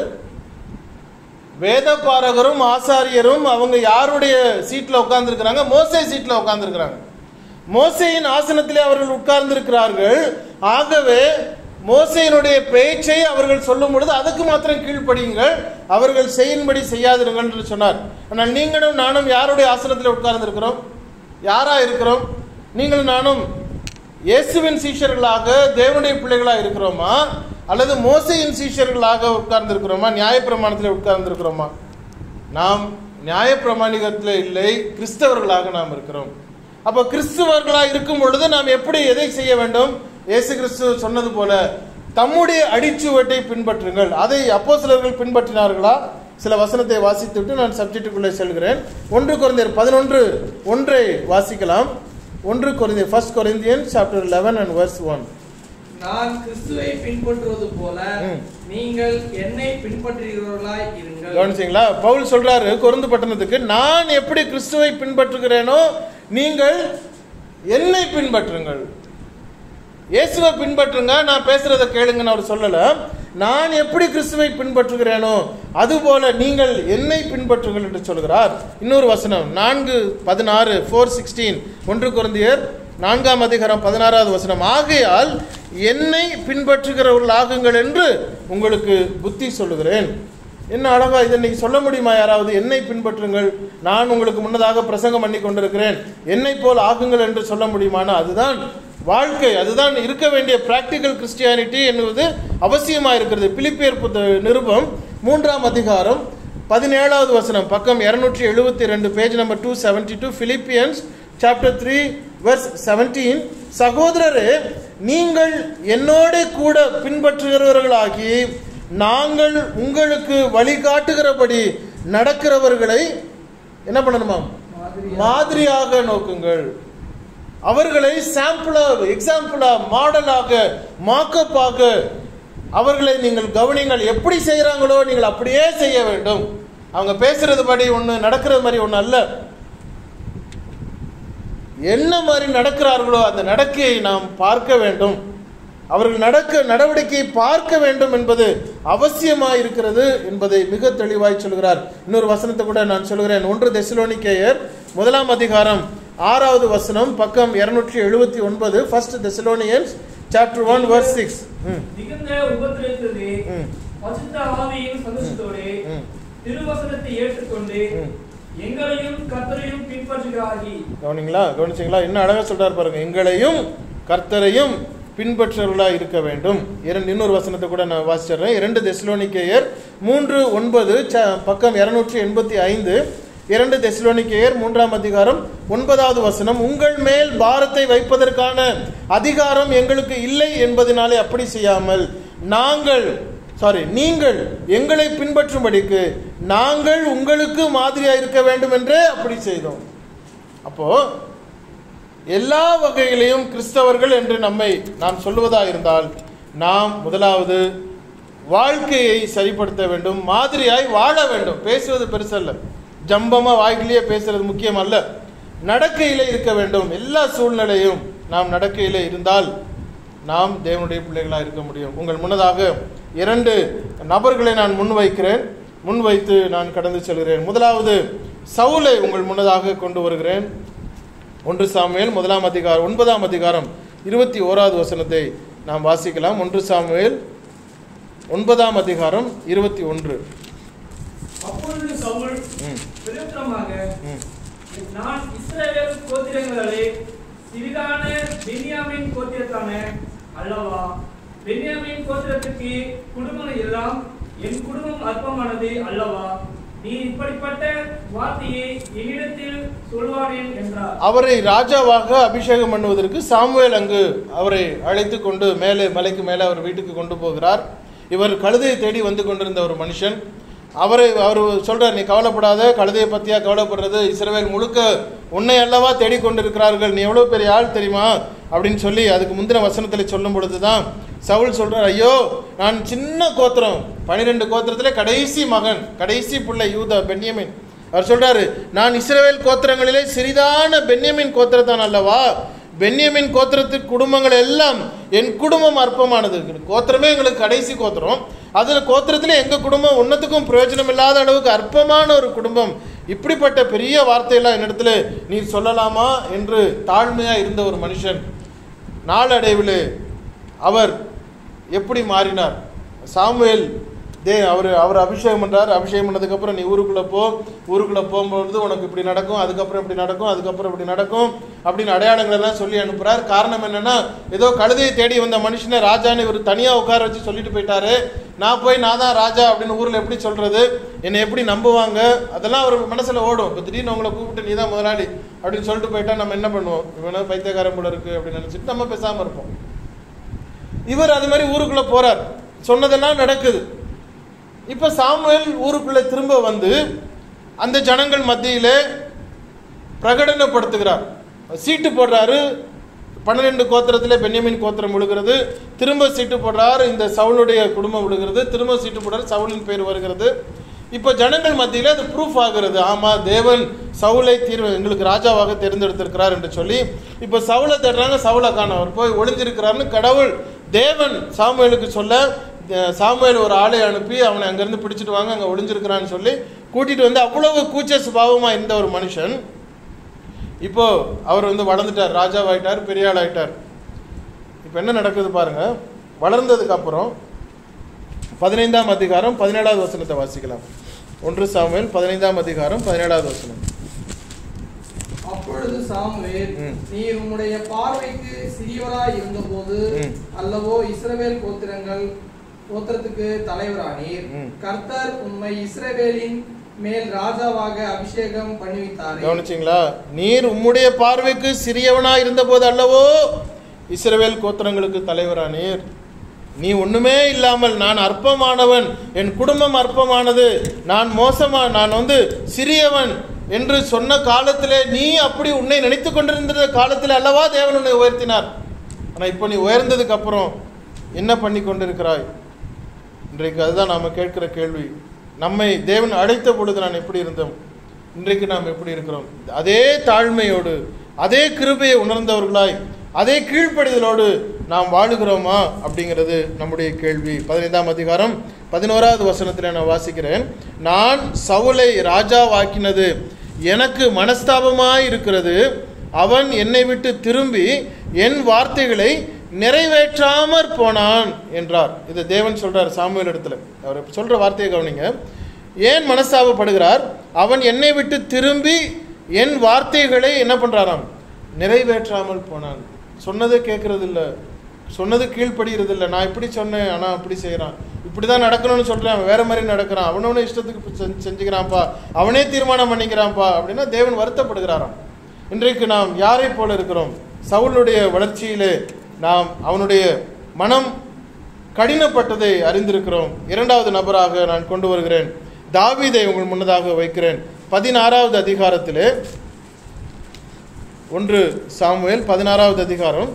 வேத பாரகரும் ஆசாரியரும் அவங்க யாருடைய சீட்ல உட்கார்ந்துருக்கிறாங்க மோசே சீட்ல உட்கார்ந்துருக்கிறாங்க மோசேயின் ஆசனத்திலே அவர்கள் உட்கார்ந்திருக்கிறார்கள் ஆகவே மோசையினுடைய பேச்சை அவர்கள் சொல்லும் பொழுது அதுக்கு மாத்திரம் கீழ்ப்படியுங்கள் அவர்கள் செய்யும்படி செய்யாதிருங்கள் என்று சொன்னார் ஆனால் நீங்களும் நானும் யாருடைய ஆசனத்தில் உட்கார்ந்திருக்கிறோம் யாரா இருக்கிறோம் நீங்களும் நானும் இயேசுவின் சீஷர்களாக தேவனுடைய பிள்ளைகளாக இருக்கிறோமா அல்லது மோசையின் சீஷர்களாக உட்கார்ந்திருக்கிறோமா நியாயப்பிரமாணத்தில் உட்கார்ந்திருக்கிறோமா நாம் நியாயப்பிரமாணிகத்தில் இல்லை கிறிஸ்தவர்களாக நாம் இருக்கிறோம் அப்போ கிறிஸ்தவர்களாக இருக்கும் பொழுது நாம் எப்படி எதை செய்ய வேண்டும் இயேசு கிறிஸ்து சொன்னது போல தம்முடைய அடிச்சுவட்டை பின்பற்றுங்கள் அதை அப்போஸ்தலர்கள் பின்பற்றினார்களா சில வசனத்தை வாசித்துவிட்டு நான் சப்ஜெக்டுக்குள்ளே செல்கிறேன் ஒன்று குறைந்தர் பதினொன்று ஒன்றை வாசிக்கலாம் ஒன்று குறைந்தர் first Corinthian chapter eleven and verse one நான் கிறிஸ்துவை பின்பற்றுவது போல ம். நீங்கள் என்னை பின்பற்றுகிறவர்களாய் இருங்கள் கவனிச்சிங்களா பவுல் சொல்றாரு கொருந்து பட்டணத்துக்கு நான் எப்படி கிறிஸ்துவை பின்பற்றுகிறேனோ நீங்கள் என்னை பின்பற்றுங்கள் இயேசுவை பின்பற்றுங்க நான் பேசுறத கேளுங்கன்னு அவர் சொல்லல நான் எப்படி கிறிஸ்துவை பின்பற்றுகிறேனோ அதுபோல நீங்கள் என்னை பின்பற்றுங்கள் என்று சொல்கிறார் இன்னொரு வசனம் நான்கு பதினாறு ஃபோர் சிக்ஸ்டீன் ஒன்று குருந்தியர் நான்காம் அதிகாரம் பதினாறாவது வசனம் ஆகையால் என்னை பின்பற்றுகிறவர்கள் ஆகுங்கள் என்று உங்களுக்கு புத்தி சொல்லுகிறேன் என்ன அழகா இதை இன்னைக்கு சொல்ல முடியுமா யாராவது என்னை பின்பற்றுங்கள் நான் உங்களுக்கு முன்னதாக பிரசங்கம் பண்ணி கொண்டிருக்கிறேன் என்னை போல் ஆகுங்கள் என்று சொல்ல முடியுமானா அதுதான் வாழ்க்கை அதுதான் இருக்க வேண்டிய பிராக்டிக்கல் கிறிஸ்டியானிட்டி என்பது அவசியமா இருக்கிறது பிலிப்பியர் புத்த நிருபம் மூன்றாம் அதிகாரம் பதினேழாவது வசனம் பக்கம் இருநூற்றி எழுபத்தி ரெண்டு page number two seventy two Philippians chapter three verse seventeen சகோதரரே நீங்கள் என்னோட கூட பின்பற்றுகிறவர்களாகி நாங்கள் உங்களுக்கு வழிகாட்டுகிறபடி நடக்கிறவர்களை என்ன பண்ணணுமா மாதிரியாக நோக்குங்கள் அவர்களை சாம்பிளாக எக்ஸாம்பிளா மாடலாக மாக்கப்பாக அவர்களை நீங்கள் கவனிங்கள் எப்படி செய்கிறாங்களோ நீங்கள் அப்படியே செய்ய வேண்டும் அவங்க பேசுறது படி ஒன்று நடக்கிறது மாதிரி ஒன்று அல்ல என்ன மாதிரி நடக்கிறார்களோ அந்த நடக்கையை நாம் பார்க்க வேண்டும் அவர்கள் நடக்க நடவடிக்கையை பார்க்க வேண்டும் என்பது அவசியமாக இருக்கிறது என்பதை மிக தெளிவாய் சொல்கிறார் இன்னொரு வசனத்தை கூட நான் சொல்கிறேன் ஒன்று தெசலோனிக்கேயர் முதலாம் அதிகாரம் ஆறாவது வசனம் பக்கம் இருநூற்றி எழுபத்தி ஒன்பது first Thessalonians chapter one verse six மிகுந்த உபத்திரத்திலே ம். பசுத்த ஆவியின் சந்தோஷத்தோடு ம். திருவசனத்தை ஏற்றுக்கொண்டு ம். எங்களையும் கர்த்தரையும் பின்பற்றுகிறாகி கவனிங்களா கவனிச்சிங்களா என்ன அழகா சொல்றார் பாருங்க எங்களையும் கர்த்தரையும் பின்பற்றவர்களாக இருக்க வேண்டும் இரண்டு இன்னொரு வசனத்தை கூட நான் வாசிச்சிடுறேன் இரண்டு தெஸ்லோனிக்கேயர் மூன்று ஒன்பது ச- பக்கம் இருநூற்றி எண்பத்தி ஐந்து இரண்டு தெஸ்லோனிக்கேயர் மூன்றாம் அதிகாரம் ஒன்பதாவது வசனம் உங்கள் மேல் பாரத்தை வைப்பதற்கான அதிகாரம் எங்களுக்கு இல்லை என்பதனாலே அப்படி செய்யாமல் நாங்கள் சாரி நீங்கள் எங்களை பின்பற்றும்படிக்கு நாங்கள் உங்களுக்கு மாதிரியா இருக்க வேண்டும் என்றே அப்படி செய்தோம் அப்போ எல்லா வகையிலையும் கிறிஸ்தவர்கள் என்று நம்மை நாம் சொல்லுவதா இருந்தால் நாம் முதலாவது வாழ்க்கையை சரிப்படுத்த வேண்டும் மாதிரியாய் வாழ வேண்டும் பேசுவது பெருசல்ல ஜம்பமா வாய்கிலேயே பேசுறது முக்கியம் அல்ல நடக்கையிலே இருக்க வேண்டும் எல்லா சூழ்நிலையும் நாம் நடக்கையிலே இருந்தால் நாம் தேவனுடைய பிள்ளைகளாக இருக்க முடியும் உங்கள் முன்னதாக இரண்டு நபர்களை நான் முன்வைக்கிறேன் முன்வைத்து நான் கடந்து செல்கிறேன் முதலாவது சவுலை உங்கள் முன்னதாக கொண்டு வருகிறேன் ஒன்று சாமுவேல் முதலாம் அதிகாரம் ஒன்பதாம் அதிகாரம் இருபத்தி ஓராவது வசனத்தை நாம் வாசிக்கலாம் ஒன்று சாமுவேல் ஒன்பதாம் அதிகாரம் இருபத்தி ஒன்று அப்பொழுது சவுல் ம், பிரயோஜனமாக ம். நான் இஸ்ரவேல் கோத்திரங்களே சிறிதான பென்யாமின் கோத்திரத்தான அல்லவா பென்யாமின் கோத்திரத்துக்கு குடும்பம் எல்லாம் என் குடும்பம் அற்பமானது அல்லவா நீ இப்படிப்பட்ட வார்த்தையை என்னிடத்தில் சொல்வானேன் என்றார் அவரை ராஜாவாக அபிஷேகம் பண்ணுவதற்கு சாமுவேல் அங்கு அவரை அழைத்து கொண்டு மேலே மலைக்கு மேலே அவர் வீட்டுக்கு கொண்டு போகிறார் இவர் கழுதையை தேடி வந்து கொண்டிருந்த ஒரு மனுஷன் அவரை அவர் சொல்றார் நீ கவலைப்படாத கழுதையை பத்தியா கவலைப்படுறது இஸ்ரவேல் முழுக்க உன்னை அல்லவா தேடிக் கொண்டிருக்கிறார்கள் நீ எவ்வளவு பெரிய ஆள் தெரியுமா அப்படின்னு சொல்லி அதுக்கு முந்தின வசனத்தில் சொல்லும் பொழுதுதான் சவுல் சொல்றார் ஐயோ நான் சின்ன கோத்திரம் பனிரெண்டு கோத்திரத்திலே கடைசி மகன் கடைசி பிள்ளை யூதா பென்யமின் அவர் சொல்றாரு நான் இஸ்ரவேல் கோத்திரங்களிலே சிறிதான பென்யமின் கோத்திரத்தான் அல்லவா பென்யமின் கோத்திரத்து குடும்பங்கள் எல்லாம் என் குடும்பம் அற்பமானது கோத்திரமே எங்களுக்கு கடைசி கோத்திரம் அதுல கோத்திரத்துல எங்க குடும்பம் ஒன்னத்துக்கும் பிரயோஜனம் இல்லாத அளவுக்கு அற்பமான ஒரு குடும்பம் இப்படிப்பட்ட பெரிய வார்த்தையெல்லாம் என்னிடத்துல நீர் சொல்லலாமா என்று தாழ்மையா இருந்த ஒரு மனுஷன் நாளடைவில் அவர் எப்படி மாறினார் சாமுவேல் தே அவர் அவர் அபிஷேகம் பண்றார் அபிஷேகம் பண்ணதுக்கப்புறம் நீ ஊருக்குள்ளே போ ஊருக்குள்ளே போகும்பொழுது உனக்கு இப்படி நடக்கும் அதுக்கப்புறம் இப்படி நடக்கும் அதுக்கப்புறம் இப்படி நடக்கும் அப்படின்னு அடையாளங்கள் எல்லாம் சொல்லி அனுப்புறார் காரணம் என்னன்னா ஏதோ கழுதையை தேடி வந்த மனுஷனை ராஜான்னு இவர் தனியாக உட்கார வச்சு சொல்லிட்டு போயிட்டாரு நான் போய் நான் தான் ராஜா அப்படின்னு ஊரில் எப்படி சொல்றது என்னை எப்படி நம்புவாங்க அதெல்லாம் அவர் மனசுல ஓடும் இப்போ திடீர்னு உங்களை கூப்பிட்டு நீ தான் முதலாளி அப்படின்னு சொல்லிட்டு போயிட்டா நம்ம என்ன பண்ணுவோம் இவனா பைத்தியக்காரன் போல இருக்கு அப்படின்னு நினைச்சிட்டு நம்ம பேசாம இருப்போம் இவர் அது மாதிரி ஊருக்குள்ள போறார் சொன்னதெல்லாம் நடக்குது இப்ப சாமுவேல் ஊருக்குள்ள திரும்ப வந்து அந்த ஜனங்கள் மத்தியிலே பிரகடனப்படுத்துகிறார் சீட்டு போடுறாரு பன்னிரெண்டு கோத்திரத்திலே பென்யமின் கோத்திரம் விழுகிறது திரும்ப சீட்டு போடுறாரு இந்த சவுளுடைய குடும்பம் விழுகிறது திரும்ப சீட்டு போடுறாரு சவுலின் பேர் வருகிறது இப்போ ஜனங்கள் மத்தியிலே அது ப்ரூஃப் ஆகிறது ஆமா தேவன் சவுலை தீர்வு எங்களுக்கு ராஜாவாக தேர்ந்தெடுத்திருக்கிறார் என்று சொல்லி இப்போ சவுலை தேடுறாங்க சவுலை காணோம் அவர் போய் ஒளிஞ்சிருக்கிறாருன்னு கடவுள் தேவன் சாமுவேலுக்கு சொல்ல அஹ், சாமுவேல் ஒரு ஆளை அனுப்பி அவனை அங்கேருந்து பிடிச்சிட்டு வாங்க அங்கே ஒளிஞ்சிருக்கிறான்னு சொல்லி கூட்டிட்டு வந்து அவ்வளவு கூச்ச சுபாவமாக இருந்த ஒரு மனுஷன் இப்போ அவர் வந்து வளர்ந்துட்டார் ராஜாவாயிட்டார் பெரிய ஆள் ஆயிட்டார் இப்போ என்ன நடக்குது பாருங்க வளர்ந்ததுக்கு அப்புறம் பதினைந்தாம் அதிகாரம் பதினேழாவது வசனத்தை வாசிக்கலாம் ஒன்று சாமுவேல் பதினைந்தாம் அதிகாரம் பதினேழாவது வசனம் அப்பொழுது சாமுவேல் ம். நீர் உம்முடைய பார்வைக்கு சிறியவராய் இருந்தபோது ம். அல்லவோ இஸ்ரவேல் கோத்திரங்கள் கோத்திரத்துக்கு தலைவரானீர் ம். கர்த்தர் உம்மை இஸ்ரவேலின் மேல் ராஜாவாக அபிஷேகம் பண்ணுவித்தாரே கவனிச்சிங்களா நீர் உம்முடைய பார்வைக்கு சிறியவனா இருந்தபோது அல்லவோ இஸ்ரவேல் கோத்திரங்களுக்கு தலைவரானீர் நீ ஒண்ணுமே இல்லாமல் நான் அற்பமானவன் என் குடும்பம் அற்பமானது நான் மோசமா நான் வந்து சிறியவன் என்று சொன்ன காலத்திலே நீ அப்படி உன்னை நினைத்து கொண்டிருந்த காலத்தில் அல்லவா தேவன் உன்னை உயர்த்தினார் ஆனா இப்போ நீ உயர்ந்ததுக்கு அப்புறம் என்ன பண்ணி கொண்டிருக்கிறாய் இன்றைக்கு அதுதான் நாம கேட்கிற கேள்வி நம்மை தேவன் அழைத்த பொழுது நான் எப்படி இருந்தோம் இன்றைக்கு நாம் எப்படி இருக்கிறோம் அதே தாழ்மையோடு அதே கிருபையை உணர்ந்தவர்களாய் அதே கீழ்ப்படிதலோடு நாம் வாழுகிறோமா அப்படிங்கிறது நம்முடைய கேள்வி பதினைந்தாம் அதிகாரம் பதினோராவது வசனத்தில் நான் வாசிக்கிறேன் நான் சவுலை ராஜாவாக்கினது எனக்கு மனஸ்தாபமாய் இருக்கிறது அவன் என்னை விட்டு திரும்பி என் வார்த்தைகளை நிறைவேற்றாமற் போனான் என்றார் இது தேவன் சொல்றார் சாமுவேல் இடத்துல அவர் சொல்ற வார்த்தையை கவனிங்க ஏன் மனஸ்தாபப்படுகிறார் அவன் என்னை விட்டு திரும்பி என் வார்த்தைகளை என்ன பண்றாராம் நிறைவேற்றாமல் போனான் சொன்னதை கேட்கறது இல்ல சொன்னது கீழ்ப்படுகிறது இல்ல நான் இப்படி சொன்னேன் ஆனா அப்படி செய்யறான் இப்படிதான் நடக்கணும்னு சொல்றேன் அவன் வேற மாதிரி நடக்கிறான் அவனவன இஷ்டத்துக்கு செஞ்சு- செஞ்சுக்கிறான்ப்பா அவனே தீர்மானம் பண்ணிக்கிறான்ப்பா அப்படின்னா தேவன் வருத்தப்படுகிறாராம் இன்றைக்கு நாம் யாரை போல இருக்கிறோம் சவுலுடைய வளர்ச்சியிலே நாம் அவனுடைய மனம் கடினப்பட்டதை அறிந்திருக்கிறோம் இரண்டாவது நபராக நான் கொண்டு வருகிறேன் தாவீதை உங்கள் முன்னதாக வைக்கிறேன் பதினாறாவது அதிகாரத்திலே ஒன்று சாமுவேல் பதினாறாவது அதிகாரம்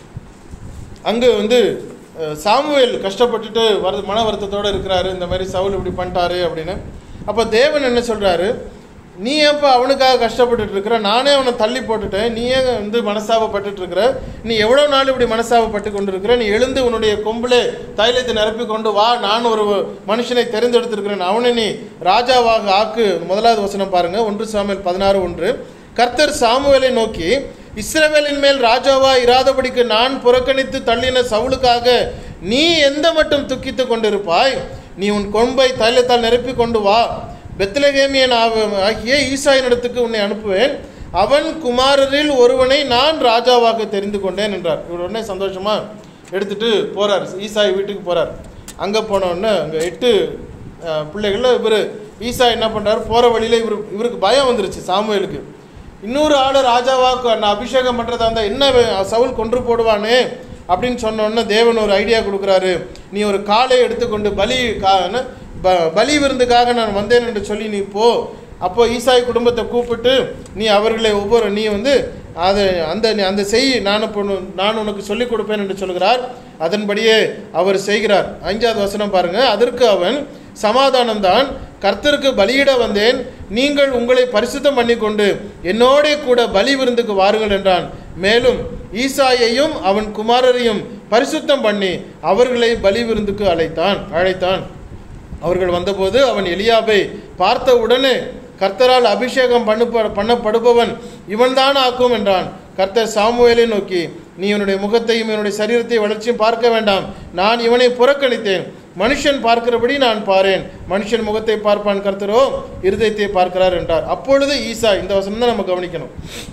அங்கு வந்து அஹ், சாமுவேல் கஷ்டப்பட்டுட்டு வர மன வருத்தத்தோடு இருக்கிறாரு இந்த மாதிரி சவுல் இப்படி பண்ணிட்டாரு அப்படின்னு அப்போ தேவன் என்ன சொல்றாரு நீ ஏன்ப்பா அவனுக்காக கஷ்டப்பட்டுட்டு இருக்கிற நானே அவனை தள்ளி போட்டுட்டேன் நீ ஏன் வந்து மனசாபப்பட்டுட்டு இருக்கிற நீ எவ்வளோ நாள் இப்படி மனசாபப்பட்டு கொண்டு இருக்கிற நீ எழுந்து உன்னுடைய கொம்பிலே தைலத்தை நிரப்பி கொண்டு வா நான் ஒரு மனுஷனை தெரிந்தெடுத்திருக்கிறேன் அவனை நீ ராஜாவாக ஆக்கு முதலாவது வசனம் பாருங்க ஒன்று சாமுவேல் பதினாறு ஒன்று கர்த்தர் சாமுவேலை நோக்கி இஸ்ரவேலின் மேல் ராஜாவா இராதபடிக்கு நான் புறக்கணித்து தள்ளின சவுலுக்காக நீ எந்த மட்டும் துக்கித்து கொண்டிருப்பாய் நீ உன் கொம்பை தைலத்தால் நிரப்பி கொண்டு வா பெத்லகேமியன் ஆவ- ஆகிய ஈசாயினிடத்துக்கு உன்னை அனுப்புவேன் அவன் குமாரரில் ஒருவனை நான் ராஜாவாக தெரிந்து கொண்டேன் என்றார் இவர் உடனே சந்தோஷமா எடுத்துட்டு போறார் ஈசாய் வீட்டுக்கு போறார் அங்க போன உடனே அங்க எட்டு அஹ், பிள்ளைகள்ல இவர் ஈசா என்ன பண்றாரு போற வழியில இவர் இவருக்கு பயம் வந்துருச்சு சாமுவேலுக்கு இன்னொரு ஆளை ராஜாவாக்கு நான் அபிஷேகம் பண்ணுறதா இருந்தால் என்ன வே- சவுல் கொன்று போடுவானே அப்படின்னு சொன்ன உடனே தேவன் ஒரு ஐடியா கொடுக்குறாரு நீ ஒரு காலை எடுத்துக்கொண்டு பலி கா என்ன? ப- பலி விருந்துக்காக நான் வந்தேன் என்று சொல்லி நீ போ அப்போ ஈசாய் குடும்பத்தை கூப்பிட்டு நீ அவர்களை ஒவ்வொரு நீ வந்து அதை அந்த நீ அந்த செய் நான் இப்போ உன- நான் உனக்கு சொல்லிக் கொடுப்பேன் என்று சொல்கிறார் அதன்படியே அவர் செய்கிறார் ஐந்தாவது வசனம் பாருங்க அதற்கு அவன் சமாதானம் தான் கர்த்தருக்கு பலியிட வந்தேன் நீங்கள் உங்களை பரிசுத்தம் பண்ணிக்கொண்டு என்னோடே கூட பலி விருந்துக்கு வாருங்கள் என்றான் மேலும் ஈசாயையும் அவன் குமாரரையும் பரிசுத்தம் பண்ணி அவர்களை பலி விருந்துக்கு அழைத்தான் அழைத்தான் அவர்கள் வந்தபோது அவன் எலியாபை பார்த்த உடனே கர்த்தரால் அபிஷேகம் பண்ணப்ப பண்ணப்படுபவன் இவன்தான் ஆக்கும் என்றான் கர்த்தர் சாமுவேலை நோக்கி நீ இவனுடைய முகத்தையும் இவனுடைய சரீரத்தை வளர்ச்சியும் பார்க்க வேண்டாம் நான் இவனை புறக்கணித்தேன் மனுஷன் பார்க்கிறபடி நான் பாரேன் மனுஷன் முகத்தை பார்ப்பான் கர்த்தரோ இருதயத்தை பார்க்கிறார் என்றார் அப்பொழுது ஈசா இந்த வசனம் தான் நம்ம கவனிக்கணும்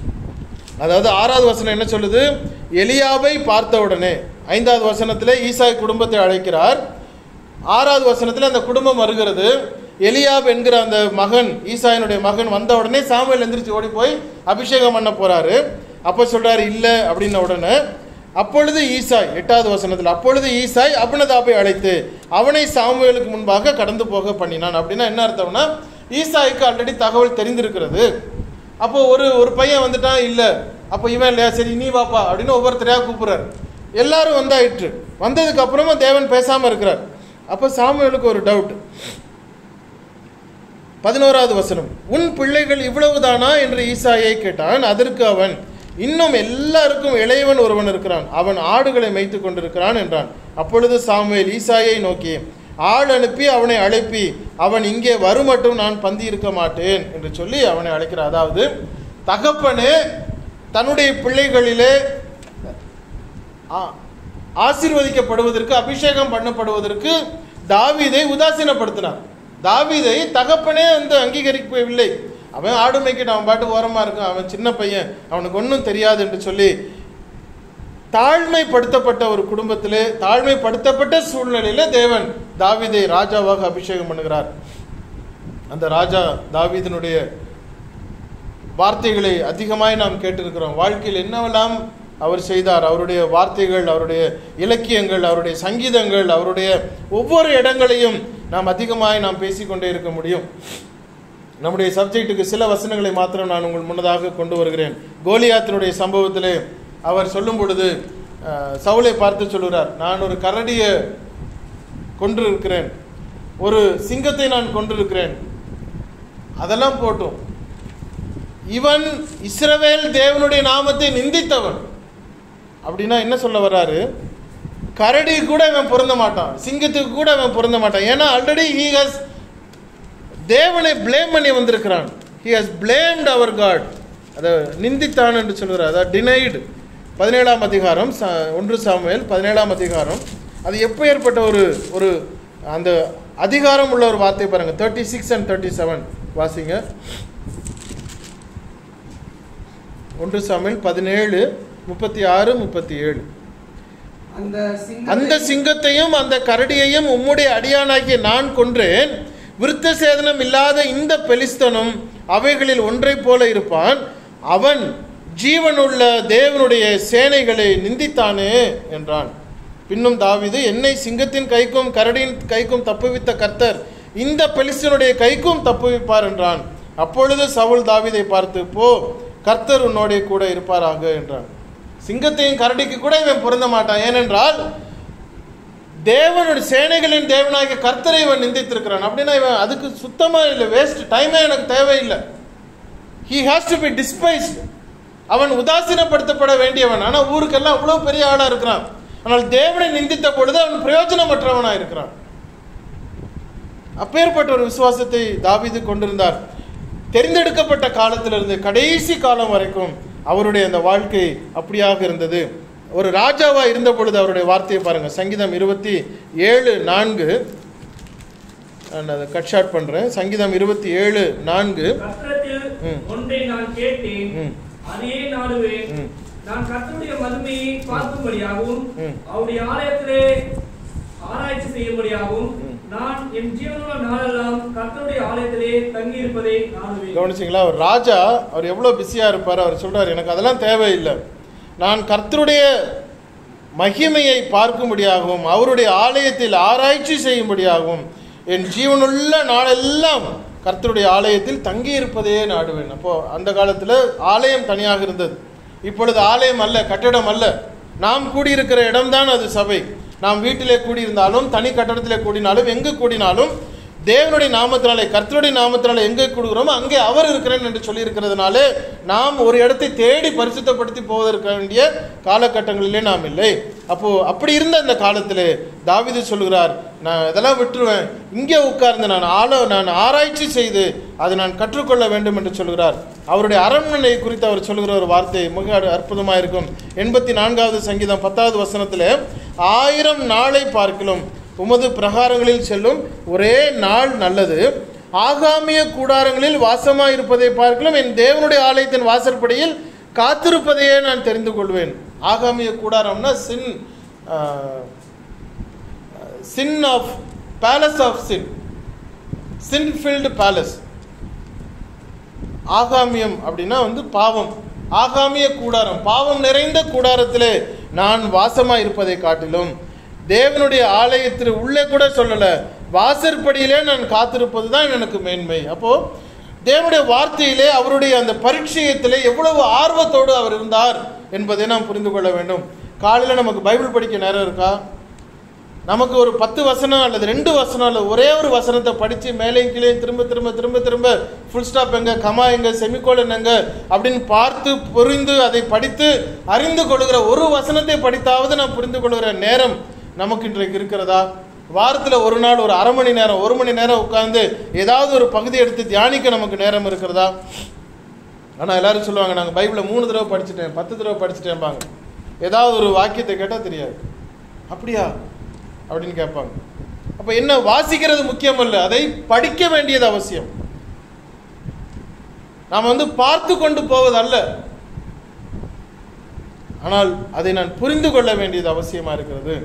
அதாவது ஆறாவது வசனம் என்ன சொல்லுது எலியாவை பார்த்த உடனே ஐந்தாவது வசனத்தில் ஈசாய் குடும்பத்தை அழைக்கிறார் ஆறாவது வசனத்தில் அந்த குடும்பம் வருகிறது எலியாப் என்கிற அந்த மகன் ஈசாயினுடைய மகன் வந்த உடனே சாமுவேல் எந்திரிச்சு ஓடி போய் அபிஷேகம் பண்ண போறாரு அப்போ சொல்றாரு இல்லை அப்படின்ன உடனே அப்பொழுது ஈசாய் எட்டாவது வசனத்தில் அப்பொழுது ஈசாய் அபினதாபை அழைத்து அவனை சாமுவேலுக்கு முன்பாக கடந்து போக பண்ணினான் அப்படின்னா என்ன அர்த்தம்னா ஈசாய்க்கு ஆல்ரெடி தகவல் தெரிந்திருக்கிறது அப்போ ஒரு ஒரு பையன் வந்துட்டான் இல்லை அப்போ இவன் இல்லையா சரி நீ வாப்பா அப்படின்னு ஒவ்வொருத்தரையா கூப்பிடுறாரு எல்லாரும் வந்தாயிற்று வந்ததுக்கு அப்புறமா தேவன் பேசாம இருக்கிறார் அப்போ சாமுவேலுக்கு ஒரு டவுட் பதினோராவது வசனம் உன் பிள்ளைகள் இவ்வளவுதானா என்று ஈசாயை கேட்டான் அதற்கு அவன் இன்னும் எல்லாருக்கும் இளையவன் ஒருவன் இருக்கிறான் அவன் ஆடுகளை மேய்த்து கொண்டிருக்கிறான் என்றான் அப்பொழுது சாமுவேல் ஈசாயை நோக்கி ஆள் அனுப்பி அவனை அழைப்பி அவன் இங்கே வருமட்டும் நான் பந்தி இருக்க மாட்டேன் என்று சொல்லி அவனை அழைக்கிறான் அதாவது தகப்பனே தன்னுடைய பிள்ளைகளிலே ஆ- ஆசீர்வதிக்கப்படுவதற்கு அபிஷேகம் பண்ணப்படுவதற்கு தாவீதை உதாசீனப்படுத்தினான் தாவீதை தகப்பனே வந்து அங்கீகரிக்கவில்லை அவன் ஆடு மேய்க்கிட்டு அவன் பாட்டு ஓரமா இருக்கான் அவன் சின்ன பையன் அவனுக்கு ஒன்றும் தெரியாது என்று சொல்லி தாழ்மைப்படுத்தப்பட்ட ஒரு குடும்பத்திலே தாழ்மைப்படுத்தப்பட்ட சூழ்நிலையில தேவன் தாவீதை ராஜாவாக அபிஷேகம் பண்ணுகிறார் அந்த ராஜா தாவீதினுடைய வார்த்தைகளை அதிகமாய் நாம் கேட்டிருக்கிறோம் வாழ்க்கையில் என்னவெல்லாம் அவர் செய்தார் அவருடைய வார்த்தைகள் அவருடைய இலக்கியங்கள் அவருடைய சங்கீதங்கள் அவருடைய ஒவ்வொரு இடங்களையும் நாம் அதிகமாய் நாம் பேசிக்கொண்டே இருக்க முடியும் நம்முடைய சப்ஜெக்ட்டுக்கு சில வசனங்களை மாத்திரம் நான் உங்கள் முன்னதாக கொண்டு வருகிறேன் கோலியாத்தினுடைய சம்பவத்திலே அவர் சொல்லும் பொழுது அஹ், சவுலை பார்த்து சொல்லுகிறார் நான் ஒரு கரடியை கொன்றிருக்கிறேன் ஒரு சிங்கத்தை நான் கொன்றிருக்கிறேன் அதெல்லாம் போட்டும் இவன் இஸ்ரவேல் தேவனுடைய நாமத்தை நிந்தித்தவன் அப்படின்னா என்ன சொல்ல வர்றாரு கரடி கூட இவன் பொருந்த மாட்டான் சிங்கத்துக்கு கூட அவன் பொருந்த மாட்டான் ஏன்னா ஆல்ரெடி ஹீ ஹஸ் தேவனை ப்ளேம் பண்ணி வந்திருக்கிறான் ஹி ஹஸ் பிளேம்ட் அவர் காட் அதை நிந்தித்தான் என்று சொல்கிறார் அதாவது டினைடு பதினேழாம் அதிகாரம் ச ஒன்று சாமுவேல் பதினேழாம் அதிகாரம் அது எப்போ ஏற்பட்ட ஒரு ஒரு அந்த அதிகாரம் உள்ள ஒரு வார்த்தை பாருங்க thirty six and thirty seven வாசிங்க ஒன்று சாமுவேல் பதினேழு முப்பத்தி ஆறு முப்பத்தி ஏழு அந்த அந்த சிங்கத்தை சிங்கத்தையும் அந்த கரடியையும் உம்முடைய அடியானாகிய நான் கொன்றேன் விருத்த சேதனம் இல்லாத இந்த பெலிஸ்தனும் அவைகளில் ஒன்றைப் போல இருப்பான் அவன் ஜீவனுள்ள தேவனுடைய சேனைகளை நிந்தித்தானே என்றான் பின்னும் தாவீது என்னை சிங்கத்தின் கைக்கும் கரடியின் கைக்கும் தப்புவித்த கர்த்தர் இந்த பெலிஸ்தனுடைய கைக்கும் தப்புவிப்பார் என்றான் அப்பொழுது சவுல் தாவீதை பார்த்து போ கர்த்தர் உன்னோடே கூட இருப்பாராக என்றான் சிங்கத்தையும் கரடிக்கு கூட இவன் பொருந்த மாட்டான் ஏனென்றால் தேவனுடைய சேனைகளின் தேவனாகிய கர்த்தரை இவன் நிந்தித்திருக்கிறான் அப்படின்னா இவன் அதுக்கு சுத்தமா இல்லை வேஸ்ட் டைமே எனக்கு தேவையில்லை he has to be despised அவன் உதாசீனப்படுத்தப்பட வேண்டியவன் ஆனால் ஊருக்கெல்லாம் அவ்வளோ பெரிய ஆளா இருக்கிறான் ஆனால் தேவனை நிந்தித்த பொழுது அவன் பிரயோஜனமற்றவனா இருக்கிறான் அப்பேற்பட்ட ஒரு விசுவாசத்தை தாவீது கொண்டிருந்தார் தெரிந்தெடுக்கப்பட்ட காலத்திலிருந்து கடைசி காலம் வரைக்கும் அவருடைய அந்த வாழ்க்கை அப்படியாக இருந்தது ஒரு ராஜாவா இருந்த பொழுது அவருடைய வார்த்தையை பாருங்க சங்கீதம் இருபத்தி ஏழு நான்கு நான் அதை கட் ஷார்ட் பண்றேன் சங்கீதம் இருபத்தி ஏழு நான்கு கர்த்தரத்தில் ம். ஒன்றை நான் கேட்டேன் ம். அதையே நாடுவேன் ம். நான் கர்த்தருடைய மகிமையை பார்க்கும்படியாகவும் ம். அவருடைய ஆலயத்திலே ஆராய்ச்சி செய்யும்படியாகவும் ம். நான் என் ஜீவனுள்ள நாளெல்லாம் கர்த்தருடைய ஆலயத்திலே தங்கி இருப்பதை நாடுவேன் கவனிச்சிங்களா அவர் ராஜா அவர் எவ்வளோ பிஸியாக இருப்பார் அவர் சொல்றார் எனக்கு அதெல்லாம் தேவையில்லை நான் கர்த்தருடைய மகிமையை பார்க்கும்படியாகவும் அவருடைய ஆலயத்தில் ஆராய்ச்சி செய்யும்படியாகவும் என் ஜீவனுள்ள நாளெல்லாம் கர்த்தருடைய ஆலயத்தில் தங்கி இருப்பதையே நாடுவேன் அப்போ அந்த காலத்தில் ஆலயம் தனியாக இருந்தது இப்பொழுது ஆலயம் அல்ல கட்டிடம் அல்ல நாம் கூடியிருக்கிற இடம்தான் அது சபை நாம் வீட்டிலே கூடியிருந்தாலும் தனி கட்டடத்திலே கூடினாலும் எங்கு கூடினாலும் தேவனுடைய நாமத்தினாலே கர்த்தருடைய நாமத்தினாலே எங்கே கூடுகிறோமோ அங்கே அவர் இருக்கிறேன் என்று சொல்லி இருக்கிறதுனாலே நாம் ஒரு இடத்தை தேடி பரிசுத்தப்படுத்தி போவதற்கு வேண்டிய காலகட்டங்களிலே நாம் இல்லை அப்போ அப்படி இருந்த அந்த காலத்திலே தாவீது சொல்கிறார் நான் இதெல்லாம் விட்டுருவேன் இங்கே உட்கார்ந்து நான் ஆலோ நான் ஆராய்ச்சி செய்து அதை நான் கற்றுக்கொள்ள வேண்டும் என்று சொல்கிறார் அவருடைய அரண்மனை குறித்து அவர் சொல்கிற ஒரு வார்த்தை மிக அற்புதமாக இருக்கும் எண்பத்தி நான்காவது சங்கீதம் பத்தாவது வசனத்தில் ஆயிரம் நாளை பார்க்கிலும் உமது பிரகாரங்களில் செல்லும் ஒரே நாள் நல்லது ஆகாமிய கூடாரங்களில் வாசமாய் இருப்பதை பார்க்கலாம் என் தேவனுடைய ஆலயத்தின் வாசற்படியில் காத்திருப்பதையே நான் தெரிந்து கொள்வேன் ஆகாமிய கூடாரம்னா sin sin of palace of sin sin filled palace ஆகாமியம் அப்படின்னா வந்து பாவம் ஆகாமிய கூடாரம் பாவம் நிறைந்த கூடாரத்திலே நான் வாசமா இருப்பதை காட்டிலும் தேவனுடைய ஆலயத்தில் உள்ளே கூட சொல்லல வாசற்படியிலே நான் காத்திருப்பது தான் எனக்கு மேன்மை அப்போ தேவனுடைய வார்த்தையிலே அவருடைய அந்த பரிச்சயத்திலே எவ்வளவு ஆர்வத்தோடு அவர் இருந்தார் என்பதை நாம் புரிந்து கொள்ள வேண்டும் காலையில் நமக்கு பைபிள் படிக்க நேரம் இருக்கா நமக்கு ஒரு பத்து வசனம் அல்லது ரெண்டு வசனம் அல்லது ஒரே ஒரு வசனத்தை படித்து மேலேயும் கீழே திரும்ப திரும்ப திரும்ப திரும்ப ஃபுல் ஸ்டாப் எங்க கமா எங்க செமிகோலன் எங்க அப்படின்னு பார்த்து புரிந்து அதை படித்து அறிந்து கொள்கிற ஒரு வசனத்தை படித்தாவது நாம் புரிந்து கொள்கிற நேரம் நமக்கு இன்றைக்கு இருக்கிறதா வாரத்தில் ஒரு நாள் ஒரு அரை மணி நேரம் ஒரு மணி நேரம் உட்கார்ந்து ஏதாவது ஒரு பகுதி எடுத்து தியானிக்க நமக்கு நேரம் இருக்கிறதா ஆனால் எல்லாரும் சொல்லுவாங்க நாங்கள் பைபிளை மூணு தடவை படிச்சுட்டேன் பத்து தடவை படிச்சுட்டேன்பாங்க ஏதாவது ஒரு வாக்கியத்தை கேட்டால் தெரியாது அப்படியா அப்படின்னு கேட்பாங்க அப்ப என்ன வாசிக்கிறது முக்கியம் அல்ல அதை படிக்க வேண்டியது அவசியம் நாம் வந்து பார்த்து கொண்டு போவது அல்ல ஆனால் அதை நான் புரிந்து கொள்ள வேண்டியது அவசியமா இருக்கிறது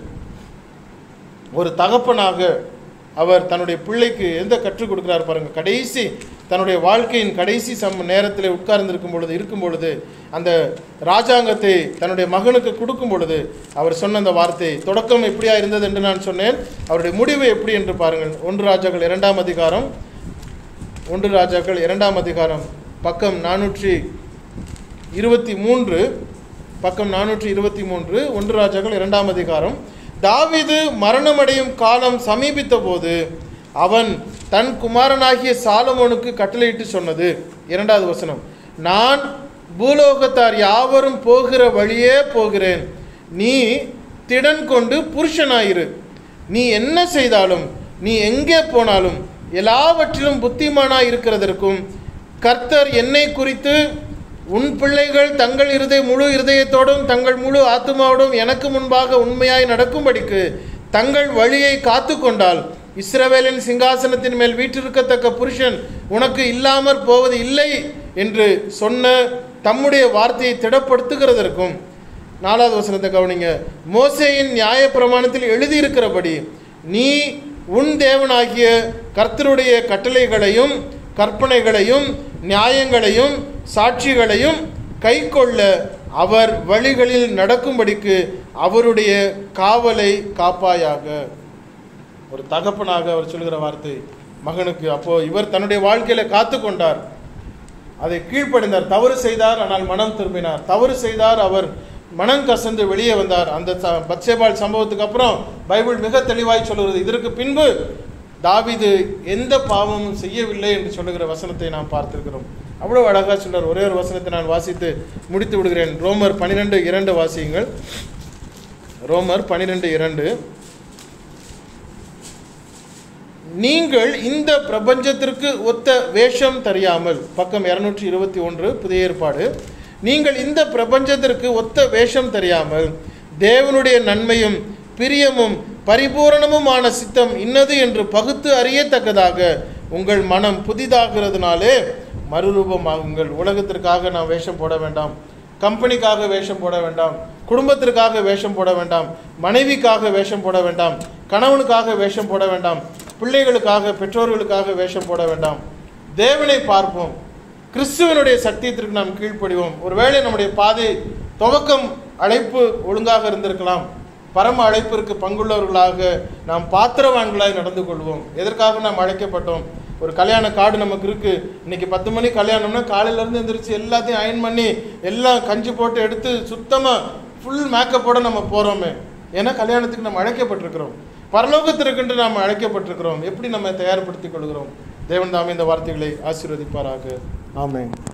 ஒரு தகப்பனாக அவர் தன்னுடைய பிள்ளைக்கு எந்த கற்றுக் கொடுக்கிறார் பாருங்க கடைசி தன்னுடைய வாழ்க்கையின் கடைசி சம் நேரத்தில் உட்கார்ந்திருக்கும் பொழுது இருக்கும் பொழுது அந்த ராஜாங்கத்தை தன்னுடைய மகனுக்கு கொடுக்கும் பொழுது அவர் சொன்ன அந்த வார்த்தை தொடக்கம் எப்படியா இருந்தது என்று நான் சொன்னேன் அவருடைய முடிவு எப்படி என்று பாருங்கள் ஒன்று ராஜாக்கள் இரண்டாம் அதிகாரம் ஒன்று ராஜாக்கள் இரண்டாம் அதிகாரம் பக்கம் நானூற்றி இருபத்தி மூன்று பக்கம் நானூற்றி இருபத்தி மூன்று ஒன்று ராஜாக்கள் இரண்டாம் அதிகாரம் தாவீது மரணமடையும் காலம் சமீபித்த போது அவன் தன் குமாரனாகிய சாலமோனுக்கு கட்டளையிட்டு சொன்னது இரண்டாவது வசனம் நான் பூலோகத்தார் யாவரும் போகிற வழியே போகிறேன் நீ திடன் கொண்டு புருஷனாயிரு நீ என்ன செய்தாலும் நீ எங்கே போனாலும் எல்லாவற்றிலும் புத்திமானாய் இருக்கிறதற்கும் கர்த்தர் என்னை குறித்து உன் பிள்ளைகள் தங்கள் இருதய முழு இருதயத்தோடும் தங்கள் முழு ஆத்துமாவோடும் எனக்கு முன்பாக உண்மையாய் நடக்கும்படிக்கு தங்கள் வழியை காத்து கொண்டால் இஸ்ரவேலின் சிங்காசனத்தின் மேல் வீற்றிருக்கத்தக்க புருஷன் உனக்கு இல்லாமற் போவது இல்லை என்று சொன்ன தம்முடைய வார்த்தையை திடப்படுத்துகிறதற்கும் நாலாவது வசனத்தை கவனிங்க மோசேயின் நியாய பிரமாணத்தில் எழுதியிருக்கிறபடி நீ உன் தேவனாகிய கர்த்தருடைய கட்டளைகளையும் கற்பனைகளையும் நியாயங்களையும் சாட்சிகளையும் கைக்கொள்ள அவர் வழிகளில் நடக்கும்படிக்கு அவருடைய காவலை காப்பாயாக ஒரு தகப்பனாக அவர் சொல்கிற வார்த்தை மகனுக்கு அப்போ இவர் தன்னுடைய வாழ்க்கையில காத்து கொண்டார் அதை கீழ்ப்படிந்தார் தவறு செய்தார் ஆனால் மனம் திரும்பினார் தவறு செய்தார் அவர் மனம் கசந்து வெளியே வந்தார் அந்த ச- பத்சேபால் சம்பவத்துக்கு அப்புறம் பைபிள் மிக தெளிவாய் சொல்கிறது இதற்கு பின்பு தாவீது எந்த பாவமும் செய்யவில்லை என்று சொல்லுகிற வசனத்தை நாம் பார்த்திருக்கிறோம் அவ்வளவு அழகா சொல்றார் ஒரே ஒரு வசனத்தை நான் வாசித்து முடித்து விடுகிறேன் ரோமர் பன்னிரெண்டு இரண்டு வாசியுங்கள் ரோமர் பன்னிரெண்டு இரண்டு நீங்கள் இந்த பிரபஞ்சத்திற்கு ஒத்த வேஷம் தெரியாமல் பக்கம் இருநூற்றி இருபத்தி ஒன்று புதிய ஏற்பாடு நீங்கள் இந்த பிரபஞ்சத்திற்கு ஒத்த வேஷம் தெரியாமல் தேவனுடைய நன்மையும் பிரியமும் பரிபூரணமுமான சித்தம் இன்னது என்று பகுத்து அறியத்தக்கதாக உங்கள் மனம் புதிதாகிறதுனாலே மறுரூபமாகுங்கள் உலகத்திற்காக நாம் வேஷம் போட வேண்டாம் கம்பெனிக்காக வேஷம் போட வேண்டாம் குடும்பத்திற்காக வேஷம் போட வேண்டாம் மனைவிக்காக வேஷம் போட வேண்டாம் கணவனுக்காக வேஷம் போட வேண்டாம் பிள்ளைகளுக்காக பெற்றோர்களுக்காக வேஷம் போட வேண்டாம் தேவனை பார்ப்போம் கிறிஸ்துவனுடைய சத்தியத்திற்கு நாம் கீழ்ப்படிவோம் ஒருவேளை நம்முடைய பாதை துவக்கம் அழைப்பு ஒழுங்காக இருந்திருக்கலாம் பரம அழைப்பிற்கு பங்குள்ளவர்களாக நாம் பாத்திரவான்களாய் நடந்து கொள்வோம் எதற்காக நாம் அழைக்கப்பட்டோம் ஒரு கல்யாண கார்டு நமக்கு இருக்கு இன்னைக்கு பத்து மணி கல்யாணம்னா காலையில இருந்து எந்திரிச்சு எல்லாத்தையும் அயன் பண்ணி எல்லாம் கஞ்சி போட்டு எடுத்து சுத்தமா ஃபுல் மேக்கப்போட நம்ம போறோமே ஏன்னா கல்யாணத்துக்கு நம்ம அழைக்கப்பட்டிருக்கிறோம் பரலோகத்திற்கென்று நாம் அழைக்கப்பட்டிருக்கிறோம் எப்படி நம்ம தயார்படுத்திக் கொள்கிறோம் தேவன் தாமே இந்த வார்த்தைகளை ஆசீர்வதிப்பாராக ஆமென்